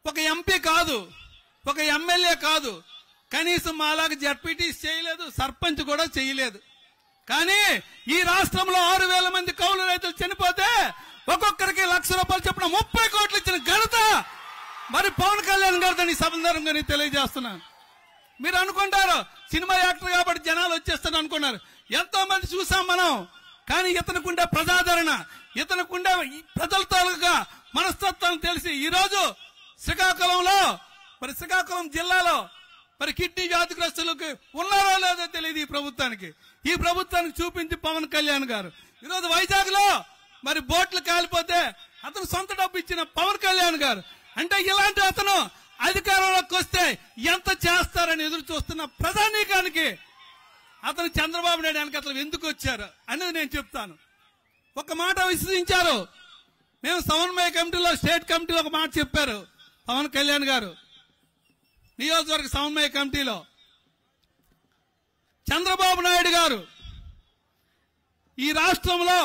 ఒక ఎంపీ కాదు ఒక ఎమ్మెల్యే కాదు కనీసం మాలాగా జడ్పీటీస్ చేయలేదు సర్పంచ్ కూడా చేయలేదు కానీ ఈ రాష్ట్రంలో ఆరు వేల మంది కౌలు రైతులు చనిపోతే ఒక్కొక్కరికి లక్ష రూపాయలు చెప్పిన ముప్పై కోట్లు ఇచ్చిన ఘనత మరి పవన్ కళ్యాణ్ గారు దాన్ని సందర్భంగా నేను తెలియజేస్తున్నాను మీరు అనుకుంటారు సినిమా యాక్టర్ కాబట్టి జనాలు వచ్చేస్తారు అనుకున్నారు ఎంతో మంది చూసాం మనం కానీ ఇతనుకుండే ప్రజాదరణ ఇతనుకుండే ఈ ప్రజల తాలూకా మనస్తత్వం తెలిసి ఈ రోజు శ్రీకాకుళంలో మరి శ్రీకాకుళం జిల్లాలో మరి కిడ్నీ వ్యాధిగ్రస్తులకు ఉన్నారో లేదో తెలియదు ఈ ప్రభుత్వానికి ఈ ప్రభుత్వానికి చూపించి పవన్ కళ్యాణ్ గారు ఈరోజు వైజాగ్ లో మరి బోట్లు కాలిపోతే అతను సొంత డబ్బు ఇచ్చిన పవన్ కళ్యాణ్ గారు అంటే ఇలాంటి అతను అధికారంలోకి వస్తే ఎంత చేస్తారని ఎదురు చూస్తున్న ప్రధానికానికి అతను చంద్రబాబు నాయుడు వెనక అతను ఎందుకు వచ్చారు అనేది నేను చెప్తాను ఒక మాట విశ్వసించారు మేము సమన్వయ కమిటీలో స్టేట్ కమిటీలో ఒక మాట చెప్పారు పవన్ కళ్యాణ్ గారు నియోజకవర్గ సమన్వయ కమిటీలో చంద్రబాబు నాయుడు గారు ఈ రాష్ట్రంలో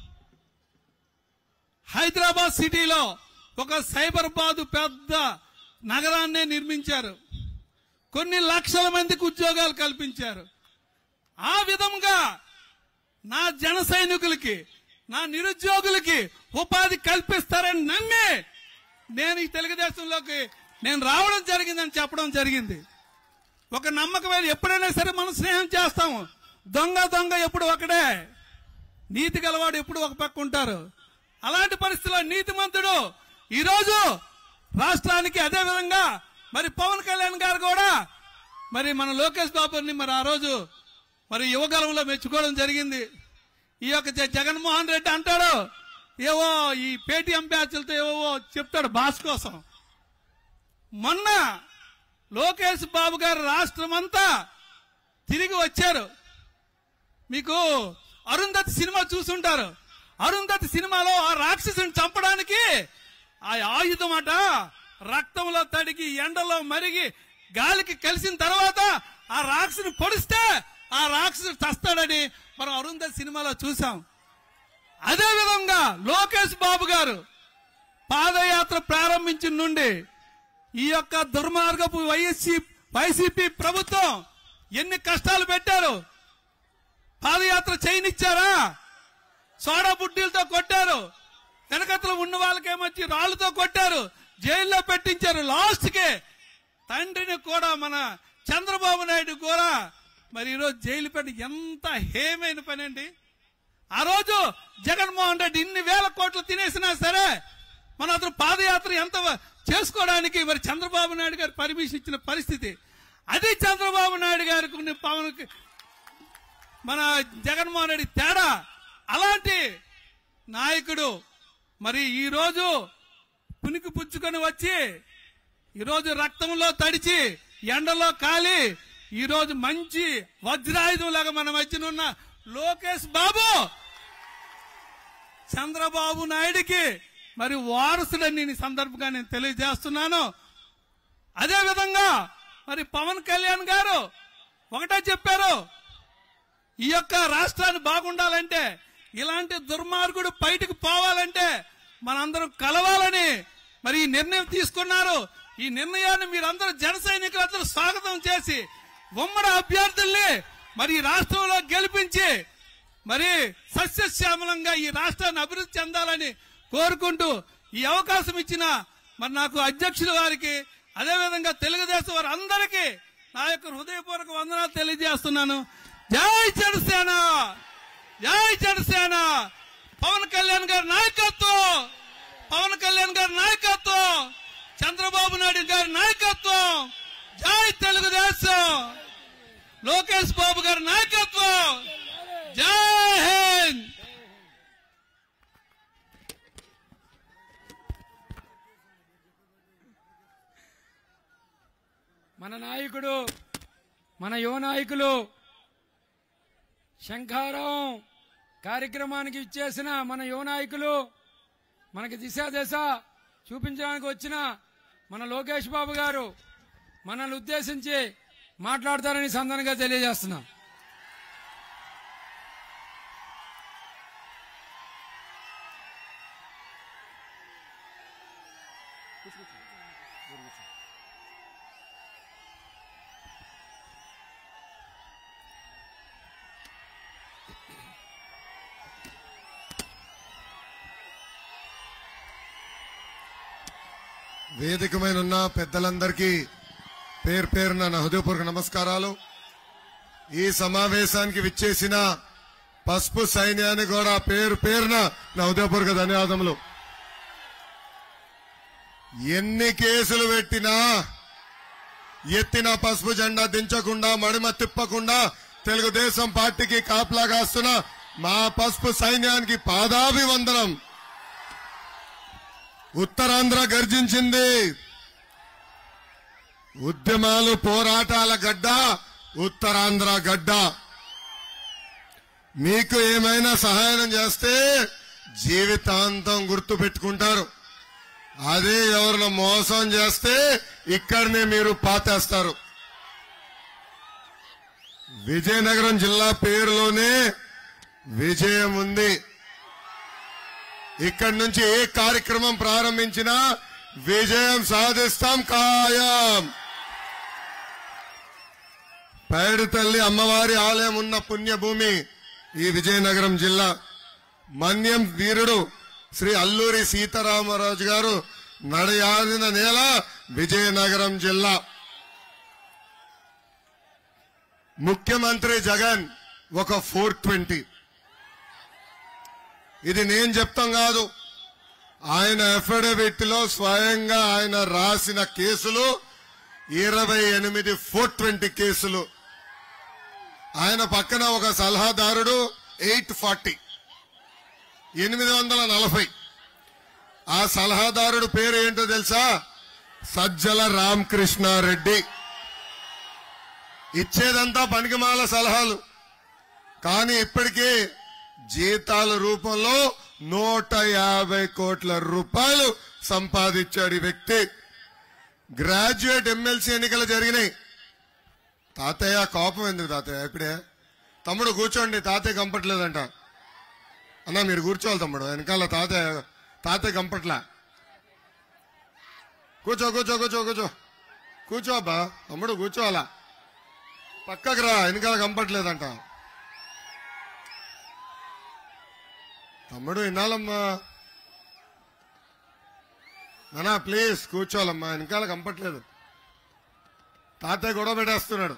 హైదరాబాద్ సిటీలో ఒక సైబరాబాద్ పెద్ద నగరాన్నే నిర్మించారు కొన్ని లక్షల మందికి ఉద్యోగాలు కల్పించారు ఆ విధంగా నా జన సైనికులకి నా నిరుద్యోగులకి ఉపాధి కల్పిస్తారని నమ్మి నేను ఈ తెలుగుదేశంలోకి నేను రావడం జరిగిందని చెప్పడం జరిగింది ఒక నమ్మకమైన ఎప్పుడైనా సరే మనం స్నేహం చేస్తాము దొంగ దొంగ ఎప్పుడు ఒకడే నీతి గలవాడు ఎప్పుడు ఒక పక్క ఉంటారు అలాంటి పరిస్థితుల్లో నీతిమంతుడు ఈరోజు రాష్ట్రానికి అదే విధంగా మరి పవన్ కళ్యాణ్ గారు కూడా మరి మన లోకేష్ బాబుని మరి ఆ రోజు మరి యువకాలంలో మెచ్చుకోవడం జరిగింది ఈ యొక్క జ- జగన్మోహన్ రెడ్డి అంటాడు ఏవో ఈ పేటీఎం బ్యాచ్లతో ఏవో చెప్తాడు బాస్ కోసం మొన్న లోకేష్ బాబు గారు రాష్ట్రం అంతా తిరిగి వచ్చారు మీకు అరుంధతి సినిమా చూసుంటారు అరుంధతి సినిమాలో ఆ రాక్షసుని చంపడానికి ఆ ఆయుధం అట రక్తంలో తడిగి ఎండలో మరిగి గాలికి కలిసిన తర్వాత ఆ రాక్షసుని పొడిస్తే ఆ రాక్షసుడు చస్తాడని మనం అరుంధతి సినిమాలో చూసాం అదే విధంగా లోకేష్ బాబు గారు పాదయాత్ర ప్రారంభించిన నుండి ఈ యొక్క దుర్మార్గపు వైఎస్సీ వైసీపీ ప్రభుత్వం ఎన్ని కష్టాలు పెట్టారు పాదయాత్ర చేయనిచ్చారా సోడా బుడ్డీలతో కొట్టారు వెనకతలు ఉన్న వాళ్ళకేమొచ్చి రాళ్లతో కొట్టారు జైల్లో పెట్టించారు లాస్ట్ కి తండ్రిని కూడా మన చంద్రబాబు నాయుడు కూడా మరి ఈరోజు జైలు పెట్టి ఎంత హేమైన పని అండి ఆ రోజు జగన్మోహన్ రెడ్డి ఇన్ని వేల కోట్లు తినేసినా సరే మన అతను పాదయాత్ర ఎంత చేసుకోవడానికి మరి చంద్రబాబు నాయుడు గారు పర్మిషన్ ఇచ్చిన పరిస్థితి అది చంద్రబాబు నాయుడు గారికి ఉన్న పవన్ మన జగన్మోహన్ రెడ్డి తేడా అలాంటి నాయకుడు మరి ఈ రోజు పునికి పుచ్చుకొని వచ్చి ఈరోజు రక్తంలో తడిచి ఎండలో కాలి ఈ రోజు మంచి వజ్రాయుధం లాగా మన మధ్యన ఉన్న లోకేష్ బాబు చంద్రబాబు నాయుడికి మరి వారసుడని నేను ఈ సందర్భంగా నేను తెలియజేస్తున్నాను అదే విధంగా మరి పవన్ కళ్యాణ్ గారు ఒకటే చెప్పారు ఈ యొక్క రాష్ట్రాన్ని బాగుండాలంటే ఇలాంటి దుర్మార్గుడు బయటకు పోవాలంటే మనందరం కలవాలని మరి ఈ నిర్ణయం తీసుకున్నారు ఈ నిర్ణయాన్ని మీరందరూ జన సైనికులందరూ స్వాగతం చేసి ఉమ్మడి అభ్యర్థుల్ని మరి ఈ రాష్ట్రంలో గెలిపించి మరి సస్యశ్యామలంగా ఈ రాష్ట్రాన్ని అభివృద్ధి చెందాలని కోరుకుంటూ ఈ అవకాశం ఇచ్చిన మరి నాకు అధ్యక్షుల వారికి అదేవిధంగా తెలుగుదేశం వారి అందరికీ నా యొక్క హృదయపూర్వక వందనాలు తెలియజేస్తున్నాను జై జనసేన జై జనసేన పవన్ కళ్యాణ్ గారి నాయకత్వం పవన్ కళ్యాణ్ గారి నాయకత్వం చంద్రబాబు నాయుడు గారి నాయకత్వం జై తెలుగుదేశం లోకేష్ బాబు గారి నాయకత్వం జై హింద్ మన నాయకుడు మన యువ నాయకులు శంఖారం కార్యక్రమానికి ఇచ్చేసిన మన యువ నాయకులు మనకి దిశ దశ చూపించడానికి వచ్చిన మన లోకేష్ బాబు గారు మనల్ని ఉద్దేశించి మాట్లాడతారని సందర్భంగా తెలియజేస్తున్నాం వేదిక మీద ఉన్న పెద్దలందరికీ పేరు పేరున నా హృదయపూర్వక నమస్కారాలు ఈ సమావేశానికి విచ్చేసిన పసుపు సైన్యానికి కూడా పేరు పేరున నా హృదయపూర్వక ధన్యవాదములు ఎన్ని కేసులు పెట్టినా ఎత్తిన పసుపు జెండా దించకుండా మడిమ తిప్పకుండా తెలుగుదేశం పార్టీకి కాపలా కాస్తున్న మా పసుపు సైన్యానికి పాదాభివందనం ఉత్తరాంధ్ర గర్జించింది ఉద్యమాలు పోరాటాల గడ్డ ఉత్తరాంధ్ర గడ్డ మీకు ఏమైనా సహాయం చేస్తే జీవితాంతం గుర్తు పెట్టుకుంటారు అదే ఎవరిని మోసం చేస్తే ఇక్కడనే మీరు పాతేస్తారు విజయనగరం జిల్లా పేరులోనే విజయం ఉంది ఇక్కడి నుంచి ఏ కార్యక్రమం ప్రారంభించినా విజయం సాధిస్తాం ఖాయం పైడి తల్లి అమ్మవారి ఆలయం ఉన్న పుణ్యభూమి ఈ విజయనగరం జిల్లా మన్యం వీరుడు శ్రీ అల్లూరి సీతారామరాజు గారు నడయాడిన నేల విజయనగరం జిల్లా ముఖ్యమంత్రి జగన్ ఒక ఫోర్ ట్వంటీ ఇది నేను చెప్తాం కాదు ఆయన అఫిడవిట్ లో స్వయంగా ఆయన రాసిన కేసులు ఇరవై ఎనిమిది ఫోర్ ట్వంటీ కేసులు ఆయన పక్కన ఒక సలహాదారుడు ఎయిట్ ఫార్టీ ఎనిమిది వందల నలభై ఆ సలహాదారుడు పేరు ఏంటో తెలుసా సజ్జల రామకృష్ణారెడ్డి ఇచ్చేదంతా పనికిమాల సలహాలు కానీ ఇప్పటికీ జీతాల రూపంలో నూట యాభై కోట్ల రూపాయలు సంపాదించాడు ఈ వ్యక్తి గ్రాడ్యుయేట్ ఎమ్మెల్సీ ఎన్నికలు జరిగినాయి తాతయ్య కోపం ఎందుకు తాతయ్య ఇప్పుడే తమ్ముడు కూర్చోండి తాతయ్య కంపట్లేదంట అన్నా మీరు కూర్చోవాలి తమ్ముడు వెనకాల తాతయ్య తాతయ్య కంపట్లా కూర్చో కూర్చో కూర్చో కూర్చో కూర్చో అబ్బా తమ్ముడు కూర్చోవాలా పక్కకు రా వెనకాల కంపట్లేదంట తమ్ముడు వినాలమ్మా నానా ప్లీజ్ కూర్చోవాలమ్మా వెనకాల కంపట్లేదు తాతయ్య గొడవ పెట్టేస్తున్నాడు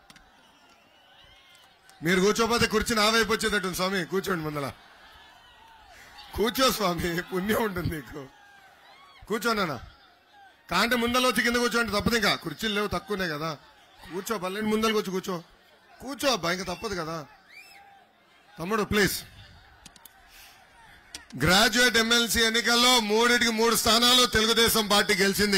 మీరు కూర్చోపోతే కుర్చీ నా వైపు వచ్చేటట్టు స్వామి కూర్చోండి ముందల కూర్చో స్వామి పుణ్యం ఉంటుంది నీకు కూర్చోనా కాంటే ముందల వచ్చి కింద కూర్చోండి తప్పదు ఇంకా కుర్చీలు లేవు తక్కువనే కదా కూర్చో పల్లెని ముందరకు వచ్చి కూర్చో కూర్చో అబ్బా ఇంకా తప్పదు కదా తమ్ముడు ప్లీజ్ గ్రాడ్యుయేట్ ఎమ్మెల్సీ ఎన్నికల్లో మూడింటికి మూడు స్థానాలు తెలుగుదేశం పార్టీ గెలిచింది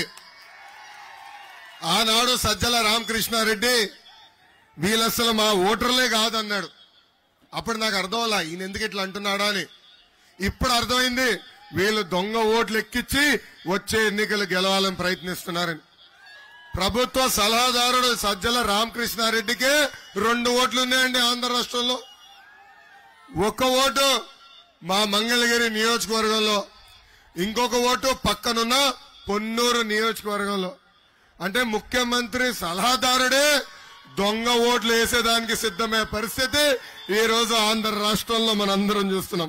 ఆనాడు సజ్జల రామకృష్ణారెడ్డి వీళ్ళసలు మా ఓటర్లే కాదన్నాడు అప్పుడు నాకు అర్థం అలా ఈయన ఎందుకు ఇట్లా అంటున్నాడా అని ఇప్పుడు అర్థమైంది వీళ్ళు దొంగ ఓట్లు ఎక్కించి వచ్చే ఎన్నికలు గెలవాలని ప్రయత్నిస్తున్నారని ప్రభుత్వ సలహాదారుడు సజ్జల రామకృష్ణారెడ్డికే రెండు ఓట్లు ఉన్నాయండి ఆంధ్ర రాష్ట్రంలో ఒక్క ఓటు మా మంగళగిరి నియోజకవర్గంలో ఇంకొక ఓటు పక్కనున్న పొన్నూరు నియోజకవర్గంలో అంటే ముఖ్యమంత్రి సలహాదారుడే దొంగ ఓట్లు వేసేదానికి సిద్ధమయ్యే పరిస్థితి ఈ రోజు ఆంధ్ర రాష్ట్రంలో మనందరం చూస్తున్నాం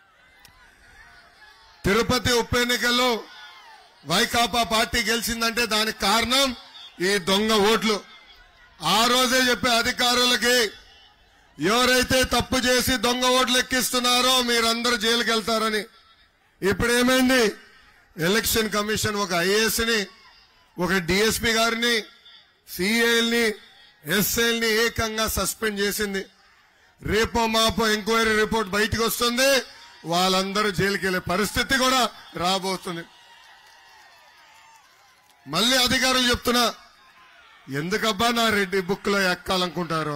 తిరుపతి ఉప ఎన్నికల్లో వైకాపా పార్టీ గెలిచిందంటే దానికి కారణం ఈ దొంగ ఓట్లు ఆ రోజే చెప్పే అధికారులకి ఎవరైతే తప్పు చేసి దొంగ ఓట్లు ఎక్కిస్తున్నారో మీరందరూ జైలుకి వెళ్తారని ఇప్పుడు ఏమైంది ఎలక్షన్ కమిషన్ ఒక ఐఏఎస్ ని ఒక డిఎస్పీ గారిని సిఐల్ని ఎస్ఐల్ని ఏకంగా సస్పెండ్ చేసింది రేపో మాపో ఎంక్వైరీ రిపోర్ట్ బయటకు వస్తుంది వాళ్ళందరూ జైలుకి వెళ్లే పరిస్థితి కూడా రాబోతుంది మళ్ళీ అధికారులు చెప్తున్నా ఎందుకబ్బా నా రెడ్డి బుక్ లో ఎక్కాలనుకుంటారు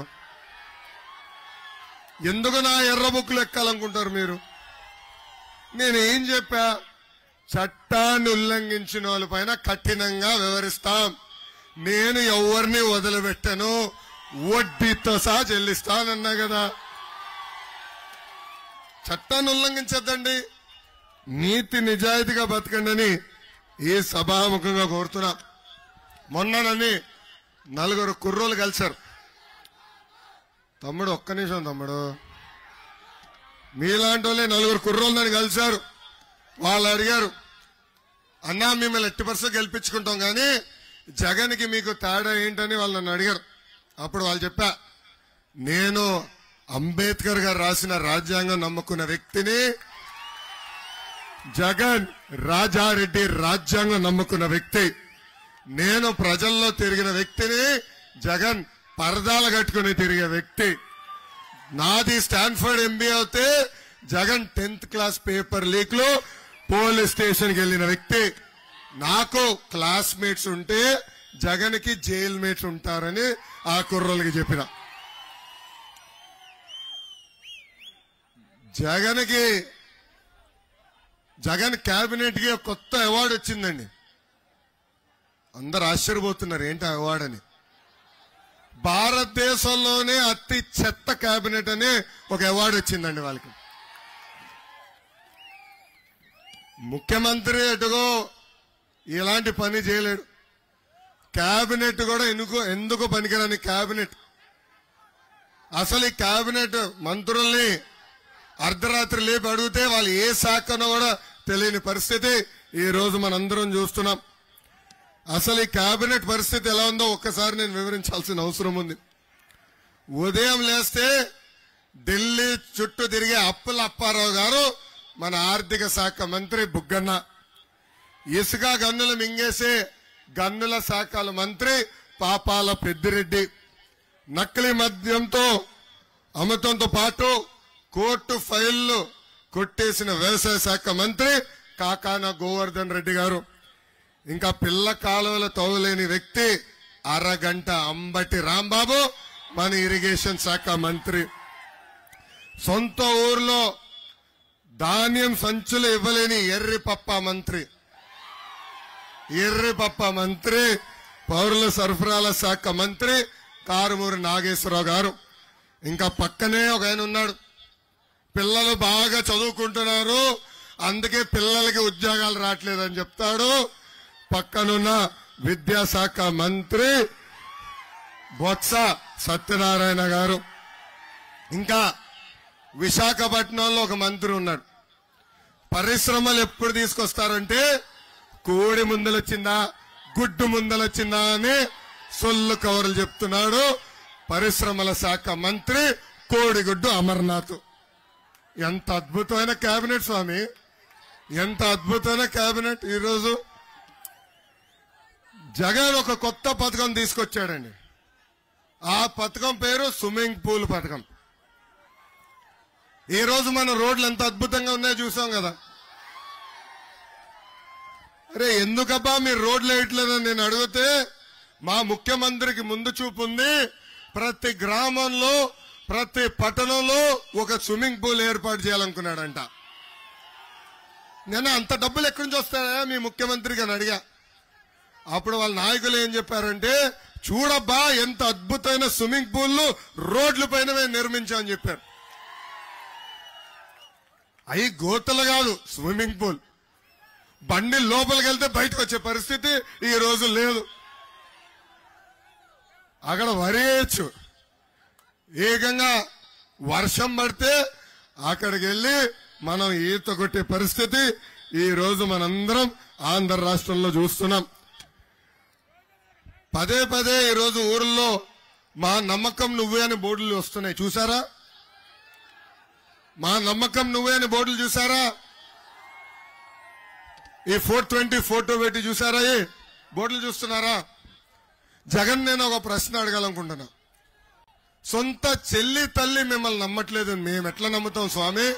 ఎందుకు నా ఎర్ర బుక్కులు ఎక్కాలనుకుంటారు మీరు నేనేం చెప్పా చట్టాన్ని ఉల్లంఘించిన వాళ్ళపైన కఠినంగా వివరిస్తాం నేను ఎవరిని వదిలిపెట్టను వడ్డీతో సహా చెల్లిస్తానన్నా కదా చట్టాన్ని ఉల్లంఘించద్దండి నీతి నిజాయితీగా బతకండి అని ఈ సభాముఖంగా కోరుతున్నా మొన్ననని నలుగురు కుర్రోలు కలిశారు తమ్ముడు ఒక్క నిమిషం తమ్ముడు మీలాంటి వాళ్ళే నలుగురు కుర్రోలు నన్ను కలిశారు వాళ్ళు అడిగారు అన్నా మిమ్మల్ని ఎట్టి పర్సెంట్ గెలిపించుకుంటాం కానీ జగన్కి మీకు తేడా ఏంటని వాళ్ళు నన్ను అడిగారు అప్పుడు వాళ్ళు చెప్పా నేను అంబేద్కర్ గారు రాసిన రాజ్యాంగం నమ్ముకున్న వ్యక్తిని జగన్ రాజారెడ్డి రాజ్యాంగం నమ్ముకున్న వ్యక్తి నేను ప్రజల్లో తిరిగిన వ్యక్తిని జగన్ పరదాలు కట్టుకుని తిరిగే వ్యక్తి నాది స్టాన్ఫర్డ్ ఎంబీ అవుతే Jagan tenth class paper leak లో పోలీస్ స్టేషన్ కి వెళ్ళిన వ్యక్తి నాకు క్లాస్మేట్స్ ఉంటే జగన్ కి జైల్ మేట్స్ ఉంటారని ఆ కుర్రోళ్ళకి చెప్పిన జగన్ కి జగన్ కేబినెట్ కి ఒక కొత్త అవార్డు వచ్చిందండి అందరు ఆశ్చర్యపోతున్నారు ఏంటి ఆ అవార్డు అని భారతదేశంలోనే అతి చెత్త కేబినెట్ అని ఒక అవార్డు వచ్చిందండి వాళ్ళకి ముఖ్యమంత్రి ఎటుగో ఇలాంటి పని చేయలేడు కేబినెట్ కూడా ఎందుకు ఎందుకు పనికిరాని కేబినెట్ అసలు ఈ కేబినెట్ మంత్రుల్ని అర్ధరాత్రి లేపి అడిగితే వాళ్ళు ఏ శాఖనో కూడా తెలియని పరిస్థితి ఈ రోజు మనందరం చూస్తున్నాం అసలు ఈ కేబినెట్ పరిస్థితి ఎలా ఉందో ఒక్కసారి నేను వివరించాల్సిన అవసరం ఉంది ఉదయం లేస్తే ఢిల్లీ చుట్టూ తిరిగే అప్పుల అప్పారావు గారు మన ఆర్థిక శాఖ మంత్రి బుగ్గన్న ఇసుక గన్నులు మింగేసే గన్నుల శాఖల మంత్రి పాపాల పెద్దిరెడ్డి నకిలీ మద్యంతో అమృతంతో పాటు కోర్టు ఫైళ్లు కొట్టేసిన వ్యవసాయ శాఖ మంత్రి కాకాన గోవర్ధన్ రెడ్డి గారు ఇంకా పిల్ల కాలువల తోవలేని వ్యక్తి అరగంట అంబటి రాంబాబు మన ఇరిగేషన్ శాఖ మంత్రి సొంత ఊర్లో ధాన్యం సంచులు ఇవ్వలేని ఎర్రి పప్ప మంత్రి ఎర్రి పప్ప మంత్రి పౌరుల సరఫరాల శాఖ మంత్రి కారుమూరి నాగేశ్వరరావు గారు ఇంకా పక్కనే ఒక ఆయన ఉన్నాడు పిల్లలు బాగా చదువుకుంటున్నారు అందుకే పిల్లలకి ఉద్యోగాలు రావట్లేదని చెప్తాడు పక్కనున్న విద్యాశాఖ మంత్రి బొత్స సత్యనారాయణ గారు ఇంకా విశాఖపట్నంలో ఒక మంత్రి ఉన్నాడు పరిశ్రమలు ఎప్పుడు తీసుకొస్తారంటే కోడి ముందలొచ్చిందా గుడ్డు ముందలొచ్చిందా అని సొల్లు కవర్లు చెప్తున్నాడు పరిశ్రమల శాఖ మంత్రి కోడిగుడ్డు అమర్నాథ్ ఎంత అద్భుతమైన కేబినెట్ స్వామి ఎంత అద్భుతమైన కేబినెట్ ఈరోజు జగన్ ఒక కొత్త పథకం తీసుకొచ్చాడండి ఆ పథకం పేరు స్విమ్మింగ్ పూల్ పథకం ఈ రోజు మన రోడ్లు ఎంత అద్భుతంగా ఉన్నాయో చూసాం కదా అరే ఎందుకబ్బా మీరు రోడ్లు వేయట్లేదని నేను అడిగితే మా ముఖ్యమంత్రికి ముందు చూపు ఉంది ప్రతి గ్రామంలో ప్రతి పట్టణంలో ఒక స్విమ్మింగ్ పూల్ ఏర్పాటు చేయాలనుకున్నాడంట నేను అంత డబ్బులు ఎక్కడి నుంచి వస్తాయా మీ ముఖ్యమంత్రికి అని అడిగా అప్పుడు వాళ్ళ నాయకులు ఏం చెప్పారంటే చూడబ్బా ఎంత అద్భుతమైన స్విమ్మింగ్ పూల్ రోడ్ల పైన మేము నిర్మించామని చెప్పారు అవి గోతలు కాదు స్విమ్మింగ్ పూల్ బండి లోపలికి వెళ్తే బయటకు వచ్చే పరిస్థితి ఈ రోజు లేదు అక్కడ వరేయచ్చు ఏకంగా వర్షం పడితే అక్కడికి వెళ్ళి మనం ఈత కొట్టే పరిస్థితి ఈ రోజు మనందరం ఆంధ్ర రాష్ట్రంలో చూస్తున్నాం పదే పదే ఈ రోజు ఊర్లో మా నమ్మకం నువ్వే అని బోర్డులు వస్తున్నాయి చూసారా మా నమ్మకం నువ్వే అని బోర్డులు చూసారా ఈ ఫోర్ ట్వంటీ ఫోటో పెట్టి చూసారా ఏ బోర్డులు చూస్తున్నారా జగన్ నేను ఒక ప్రశ్న అడగాలనుకుంటున్నా సొంత చెల్లి తల్లి మిమ్మల్ని నమ్మట్లేదు మేము ఎట్లా నమ్ముతాం స్వామి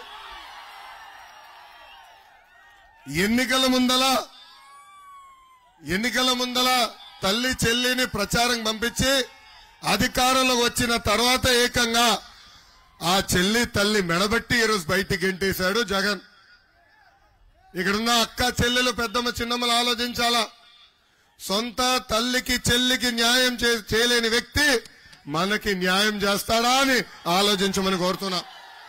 ఎన్నికల ముందల ఎన్నికల ముందల తల్లి చెల్లిని ప్రచారం పంపించి అధికారంలోకి వచ్చిన తర్వాత ఏకంగా ఆ చెల్లి తల్లి మెడబెట్టి ఈరోజు బయటికి గెంటేశాడు జగన్ ఇక్కడున్న అక్క చెల్లెలు పెద్దమ్మ చిన్నమ్మలు ఆలోచించాలా సొంత తల్లికి చెల్లికి న్యాయం చే- చేయలేని వ్యక్తి మనకి న్యాయం చేస్తాడా అని ఆలోచించమని కోరుతున్నా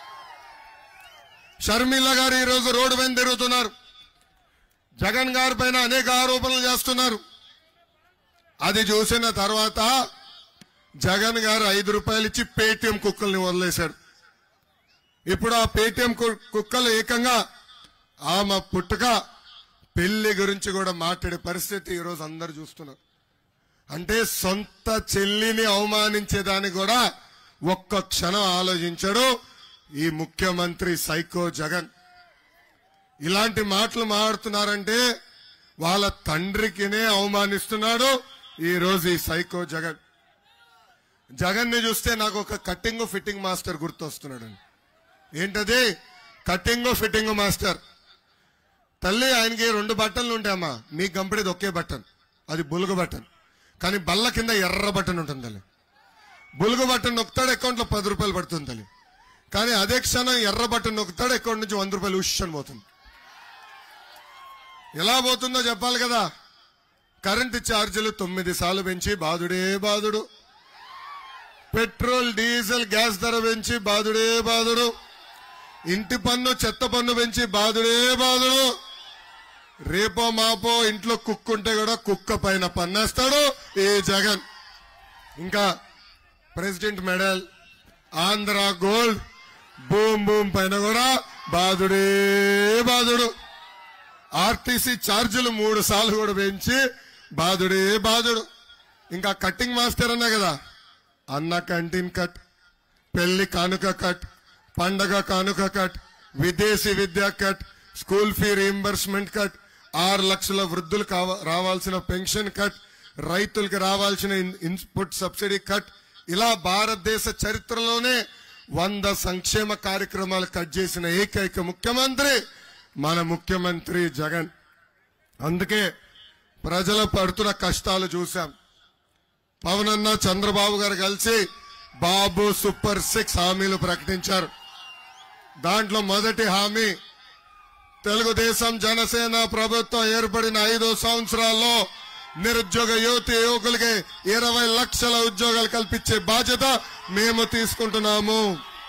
షర్మిల గారు ఈరోజు రోడ్డు పైన తిరుగుతున్నారు జగన్ గారి పైన అనేక ఆరోపణలు చేస్తున్నారు అది చూసిన తర్వాత జగన్ గారు ఐదు రూపాయలు ఇచ్చి పేటిఎం కుక్కల్ని వదిలేశాడు ఇప్పుడు ఆ పేటిఎం కు- కుక్కలు ఏకంగా ఆమె పుట్టుక పెళ్లి గురించి కూడా మాట్లాడే పరిస్థితి ఈరోజు అందరు చూస్తున్నారు అంటే సొంత చెల్లిని అవమానించేదాన్ని కూడా ఒక్క క్షణం ఆలోచించాడు ఈ ముఖ్యమంత్రి సైకో జగన్ ఇలాంటి మాటలు మాట్లాడుతున్నారంటే వాళ్ళ తండ్రికినే అవమానిస్తున్నాడు ఈ రోజు ఈ సైకో జగన్ జగన్ ని చూస్తే నాకు ఒక కటింగ్ ఫిట్టింగ్ మాస్టర్ గుర్తొస్తున్నాడు ఏంటది కటింగ్ ఫిట్టింగ్ మాస్టర్ తల్లి ఆయనకి రెండు బట్టన్లు ఉంటాయమ్మా మీకు కంపెనీది ఒకే బటన్ అది బులుగు బటన్ కానీ బల్ల కింద ఎర్ర బటన్ ఉంటుంది తల్లి బులుగు బటన్ నొక్కుతాడు అకౌంట్లో పది రూపాయలు పడుతుంది తల్లి కానీ అదే క్షణం ఎర్ర బటన్ నొక్కుతాడు అకౌంట్ నుంచి వంద రూపాయలు ఉష్ అని పోతుంది ఎలా పోతుందో చెప్పాలి కదా కరెంటు ఛార్జీలు తొమ్మిది సార్లు పెంచి బాధుడే బాధుడు పెట్రోల్ డీజిల్ గ్యాస్ ధర పెంచి బాధుడే బాధుడు ఇంటి పన్ను చెత్త పన్ను పెంచి బాధుడే బాధుడు రేపో మాపో ఇంట్లో కుక్క ఉంటే కూడా కుక్క పైన పన్నేస్తాడు ఈ జగన్ ఇంకా president medal Andhra gold boom boom పైన కూడా బాధుడే బాధుడు ఆర్టీసీ ఛార్జీలు మూడు సార్లు కూడా పెంచి బాధుడే బాధుడు ఇంకా కట్టింగ్ మాస్టర్ అన్నా కదా అన్న కంటిన్ కట్ పెళ్లి కానుక కట్ పండగ కానుక కట్ విదేశీ విద్యా cut school fee reimbursement cut ఆరు లక్షల వృద్ధులు కావ రావాల్సిన పెన్షన్ కట్ రైతులకు రావాల్సిన ఇన్- ఇన్పుట్ సబ్సిడీ కట్ ఇలా భారతదేశ చరిత్రలోనే వంద సంక్షేమ కార్యక్రమాలు కట్ చేసిన ఏకైక ముఖ్యమంత్రి మన ముఖ్యమంత్రి జగన్ అందుకే ప్రజలు పడుతున్న కష్టాలు చూశాం పవన్ అన్న చంద్రబాబు గారు కలిసి బాబు సూపర్ సిక్స్ హామీలు ప్రకటించారు దాంట్లో మొదటి హామీ తెలుగుదేశం జనసేన ప్రభుత్వం ఏర్పడిన ఐదు సంవత్సరాల్లో నిరుద్యోగ యువతి యువకులకి ఇరవై లక్షల ఉద్యోగాలు కల్పించే బాధ్యత మేము తీసుకుంటున్నాము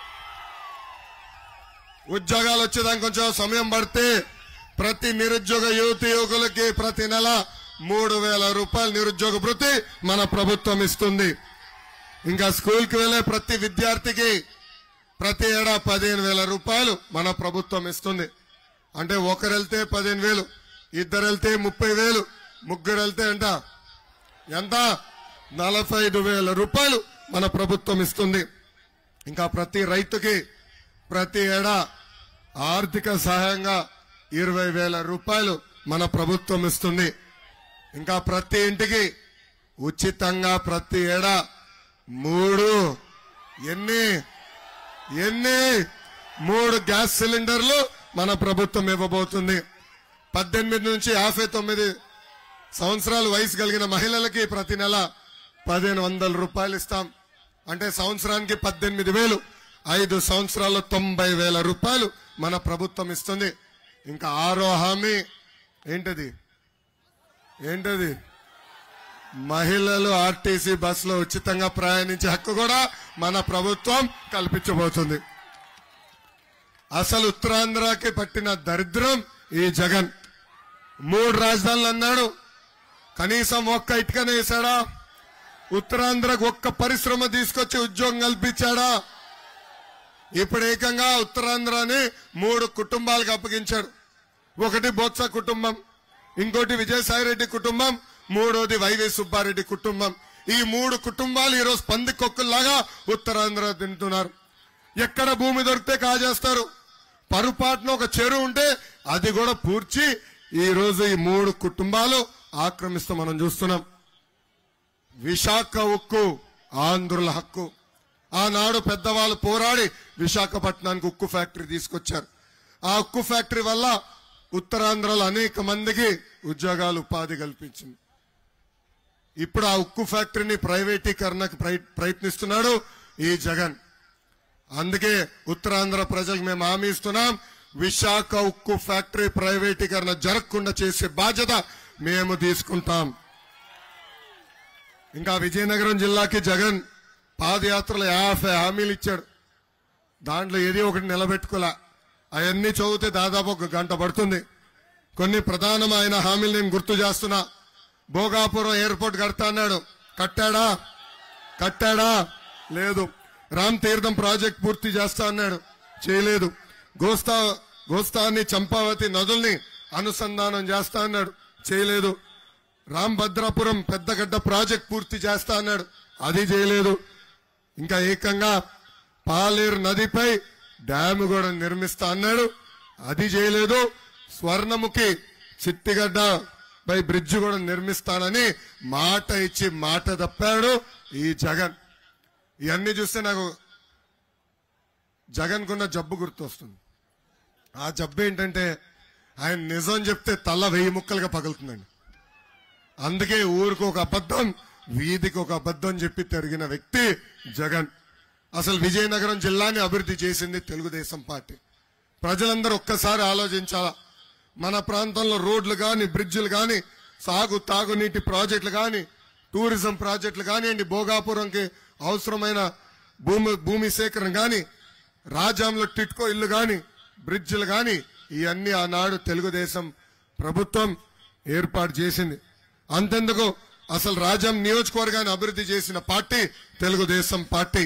ఉద్యోగాలు వచ్చేదానికి కొంచెం సమయం పడితే ప్రతి నిరుద్యోగ యువతి యువకులకి ప్రతి నెల మూడు వేల రూపాయల నిరుద్యోగ భృతి మన ప్రభుత్వం ఇస్తుంది ఇంకా స్కూల్కి వెళ్లే ప్రతి విద్యార్థికి ప్రతి ఏడా పదిహేను వేల రూపాయలు మన ప్రభుత్వం ఇస్తుంది అంటే ఒకరు వెళ్తే పదిహేను వేలు ఇద్దరు వెళ్తే ముప్పై వేలు ముగ్గురు వెళ్తే ఎంత ఎంత నలభై ఐదు వేల రూపాయలు మన ప్రభుత్వం ఇస్తుంది ఇంకా ప్రతి రైతుకి ప్రతి ఏడా ఆర్థిక సహాయంగా ఇరవై వేల రూపాయలు మన ప్రభుత్వం ఇస్తుంది ఇంకా ప్రతి ఇంటికి ఉచితంగా ప్రతి ఏడా మూడు ఎన్ని ఎన్ని మూడు గ్యాస్ సిలిండర్లు మన ప్రభుత్వం ఇవ్వబోతుంది పద్దెనిమిది నుంచి యాభై తొమ్మిది సంవత్సరాల వయసు కలిగిన మహిళలకి ప్రతి నెల పదిహేను వందల రూపాయలు ఇస్తాం అంటే సంవత్సరానికి పద్దెనిమిది వేలు ఐదు సంవత్సరాల్లో తొంభై వేల రూపాయలు మన ప్రభుత్వం ఇస్తుంది ఇంకా ఆరో హామీ ఏంటది ఏంటది మహిళలు ఆర్టీసీ బస్సులో ఉచితంగా ప్రయాణించే హక్కు కూడా మన ప్రభుత్వం కల్పించబోతుంది అసలు ఉత్తరాంధ్రకి పట్టిన దరిద్రం ఈ జగన్ మూడు రాజధానులు అన్నాడు కనీసం ఒక్క ఇటుకనే వేశాడా ఉత్తరాంధ్రకు ఒక్క పరిశ్రమ తీసుకొచ్చి ఉద్యోగం కల్పించాడా ఇప్పుడు ఏకంగా ఉత్తరాంధ్రని మూడు కుటుంబాలకు అప్పగించాడు ఒకటి బొత్స కుటుంబం ఇంకోటి విజయసాయిరెడ్డి కుటుంబం మూడోది వైవి సుబ్బారెడ్డి కుటుంబం ఈ మూడు కుటుంబాలు ఈరోజు పందికొక్కుల్లాగా ఉత్తరాంధ్ర తింటున్నారు ఎక్కడ భూమి దొరికితే కాజేస్తారు పరుపాటున ఒక చెరువు ఉంటే అది కూడా పూడ్చి ఈ రోజు ఈ మూడు కుటుంబాలు ఆక్రమిస్తూ మనం చూస్తున్నాం విశాఖ ఉక్కు ఆంధ్రుల హక్కు ఆనాడు పెద్దవాళ్ళు పోరాడి విశాఖపట్నానికి ఉక్కు ఫ్యాక్టరీ తీసుకొచ్చారు ఆ ఉక్కు ఫ్యాక్టరీ వల్ల ఉత్తరాంధ్రలో అనేక మందికి ఉద్యోగాలు ఉపాధి కల్పించింది ఇప్పుడు ఆ ఉక్కు ఫ్యాక్టరీని ప్రైవేటీకరణకు ప్రయ- ప్రయత్నిస్తున్నాడు ఈ జగన్ అందుకే ఉత్తరాంధ్ర ప్రజలకు మేము హామీ ఇస్తున్నాం విశాఖ ఉక్కు ఫ్యాక్టరీ ప్రైవేటీకరణ జరగకుండా చేసే బాధ్యత మేము తీసుకుంటాం ఇంకా విజయనగరం జిల్లాకి జగన్ పాదయాత్రలో యాభై హామీలు ఇచ్చాడు దాంట్లో ఏది ఒకటి నిలబెట్టుకోలే అవన్నీ చదివితే దాదాపు ఒక గంట పడుతుంది కొన్ని ప్రధానమైన హామీలు నేను గుర్తు చేస్తున్నా భోగాపురం ఎయిర్పోర్ట్ కడతా అన్నాడు కట్టాడా కట్టాడా లేదు రామ్ తీర్థం ప్రాజెక్ట్ పూర్తి చేస్తా అన్నాడు చేయలేదు గోస్తా గోస్తాన్ని చంపావతి నదుల్ని అనుసంధానం చేస్తా అన్నాడు చేయలేదు రామ్ భద్రాపురం పెద్దగడ్డ ప్రాజెక్ట్ పూర్తి చేస్తా అన్నాడు అది చేయలేదు ఇంకా ఏకంగా పాలేరు నదిపై డ్యామ్ కూడా నిర్మిస్తా అన్నాడు అది చేయలేదు స్వర్ణముఖి చిట్టిగడ్డ పై బ్రిడ్జ్ కూడా నిర్మిస్తానని మాట ఇచ్చి మాట తప్పాడు ఈ జగన్ ఇవన్నీ చూస్తే నాకు జగన్ కున్న జబ్బు గుర్తొస్తుంది ఆ జబ్బు ఏంటంటే ఆయన నిజం చెప్తే తల వెయ్యి ముక్కలుగా పగులుతుందండి అందుకే ఊరికి ఒక అబద్ధం వీధికి ఒక అబద్ధం చెప్పి తిరిగిన వ్యక్తి జగన్ అసలు విజయనగరం జిల్లాని అభివృద్ధి చేసింది తెలుగుదేశం పార్టీ ప్రజలందరూ ఒక్కసారి ఆలోచించాలా మన ప్రాంతంలో రోడ్లు గాని బ్రిడ్జిలు గాని సాగు తాగునీటి ప్రాజెక్టులు గాని టూరిజం ప్రాజెక్టులు కానివ్వండి భోగాపురంకి అవసరమైన భూమి భూమి సేకరణ గాని రాజాంలో టిట్కో ఇల్లు గాని బ్రిడ్జిలు గాని ఇవన్నీ ఆనాడు తెలుగుదేశం ప్రభుత్వం ఏర్పాటు చేసింది అంతెందుకు అసలు రాజాం నియోజకవర్గాన్ని అభివృద్ధి చేసిన పార్టీ తెలుగుదేశం పార్టీ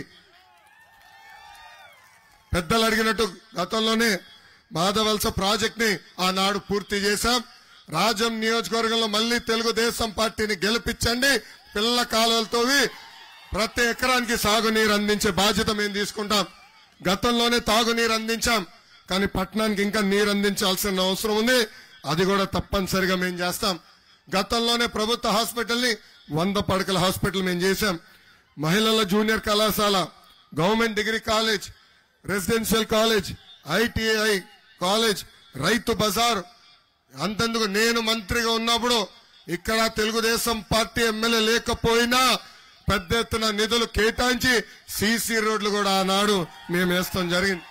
పెద్దలు అడిగినట్టు గతంలోనే మాధవలస ప్రాజెక్ట్ ని ఆనాడు పూర్తి చేశాం రాజం నియోజకవర్గంలో మళ్ళీ తెలుగుదేశం పార్టీని గెలిపించండి పిల్ల కాలువలతోవి ప్రతి ఎకరానికి సాగునీరు అందించే బాధ్యత మేము తీసుకుంటాం గతంలోనే తాగునీరు అందించాం కానీ పట్టణానికి ఇంకా నీరు అందించాల్సిన అవసరం ఉంది అది కూడా తప్పనిసరిగా మేము చేస్తాం గతంలోనే ప్రభుత్వ హాస్పిటల్ ని వంద పడకల హాస్పిటల్ మేము చేశాం మహిళల జూనియర్ కళాశాల government degree college residential college ITI college రైతు బజార్ అంతెందుకు నేను మంత్రిగా ఉన్నప్పుడు ఇక్కడ తెలుగుదేశం పార్టీ ఎమ్మెల్యే లేకపోయినా పెద్ద ఎత్తున నిధులు కేటాయించి సీసీ రోడ్లు కూడా ఆనాడు మేము వేస్తాం జరిగింది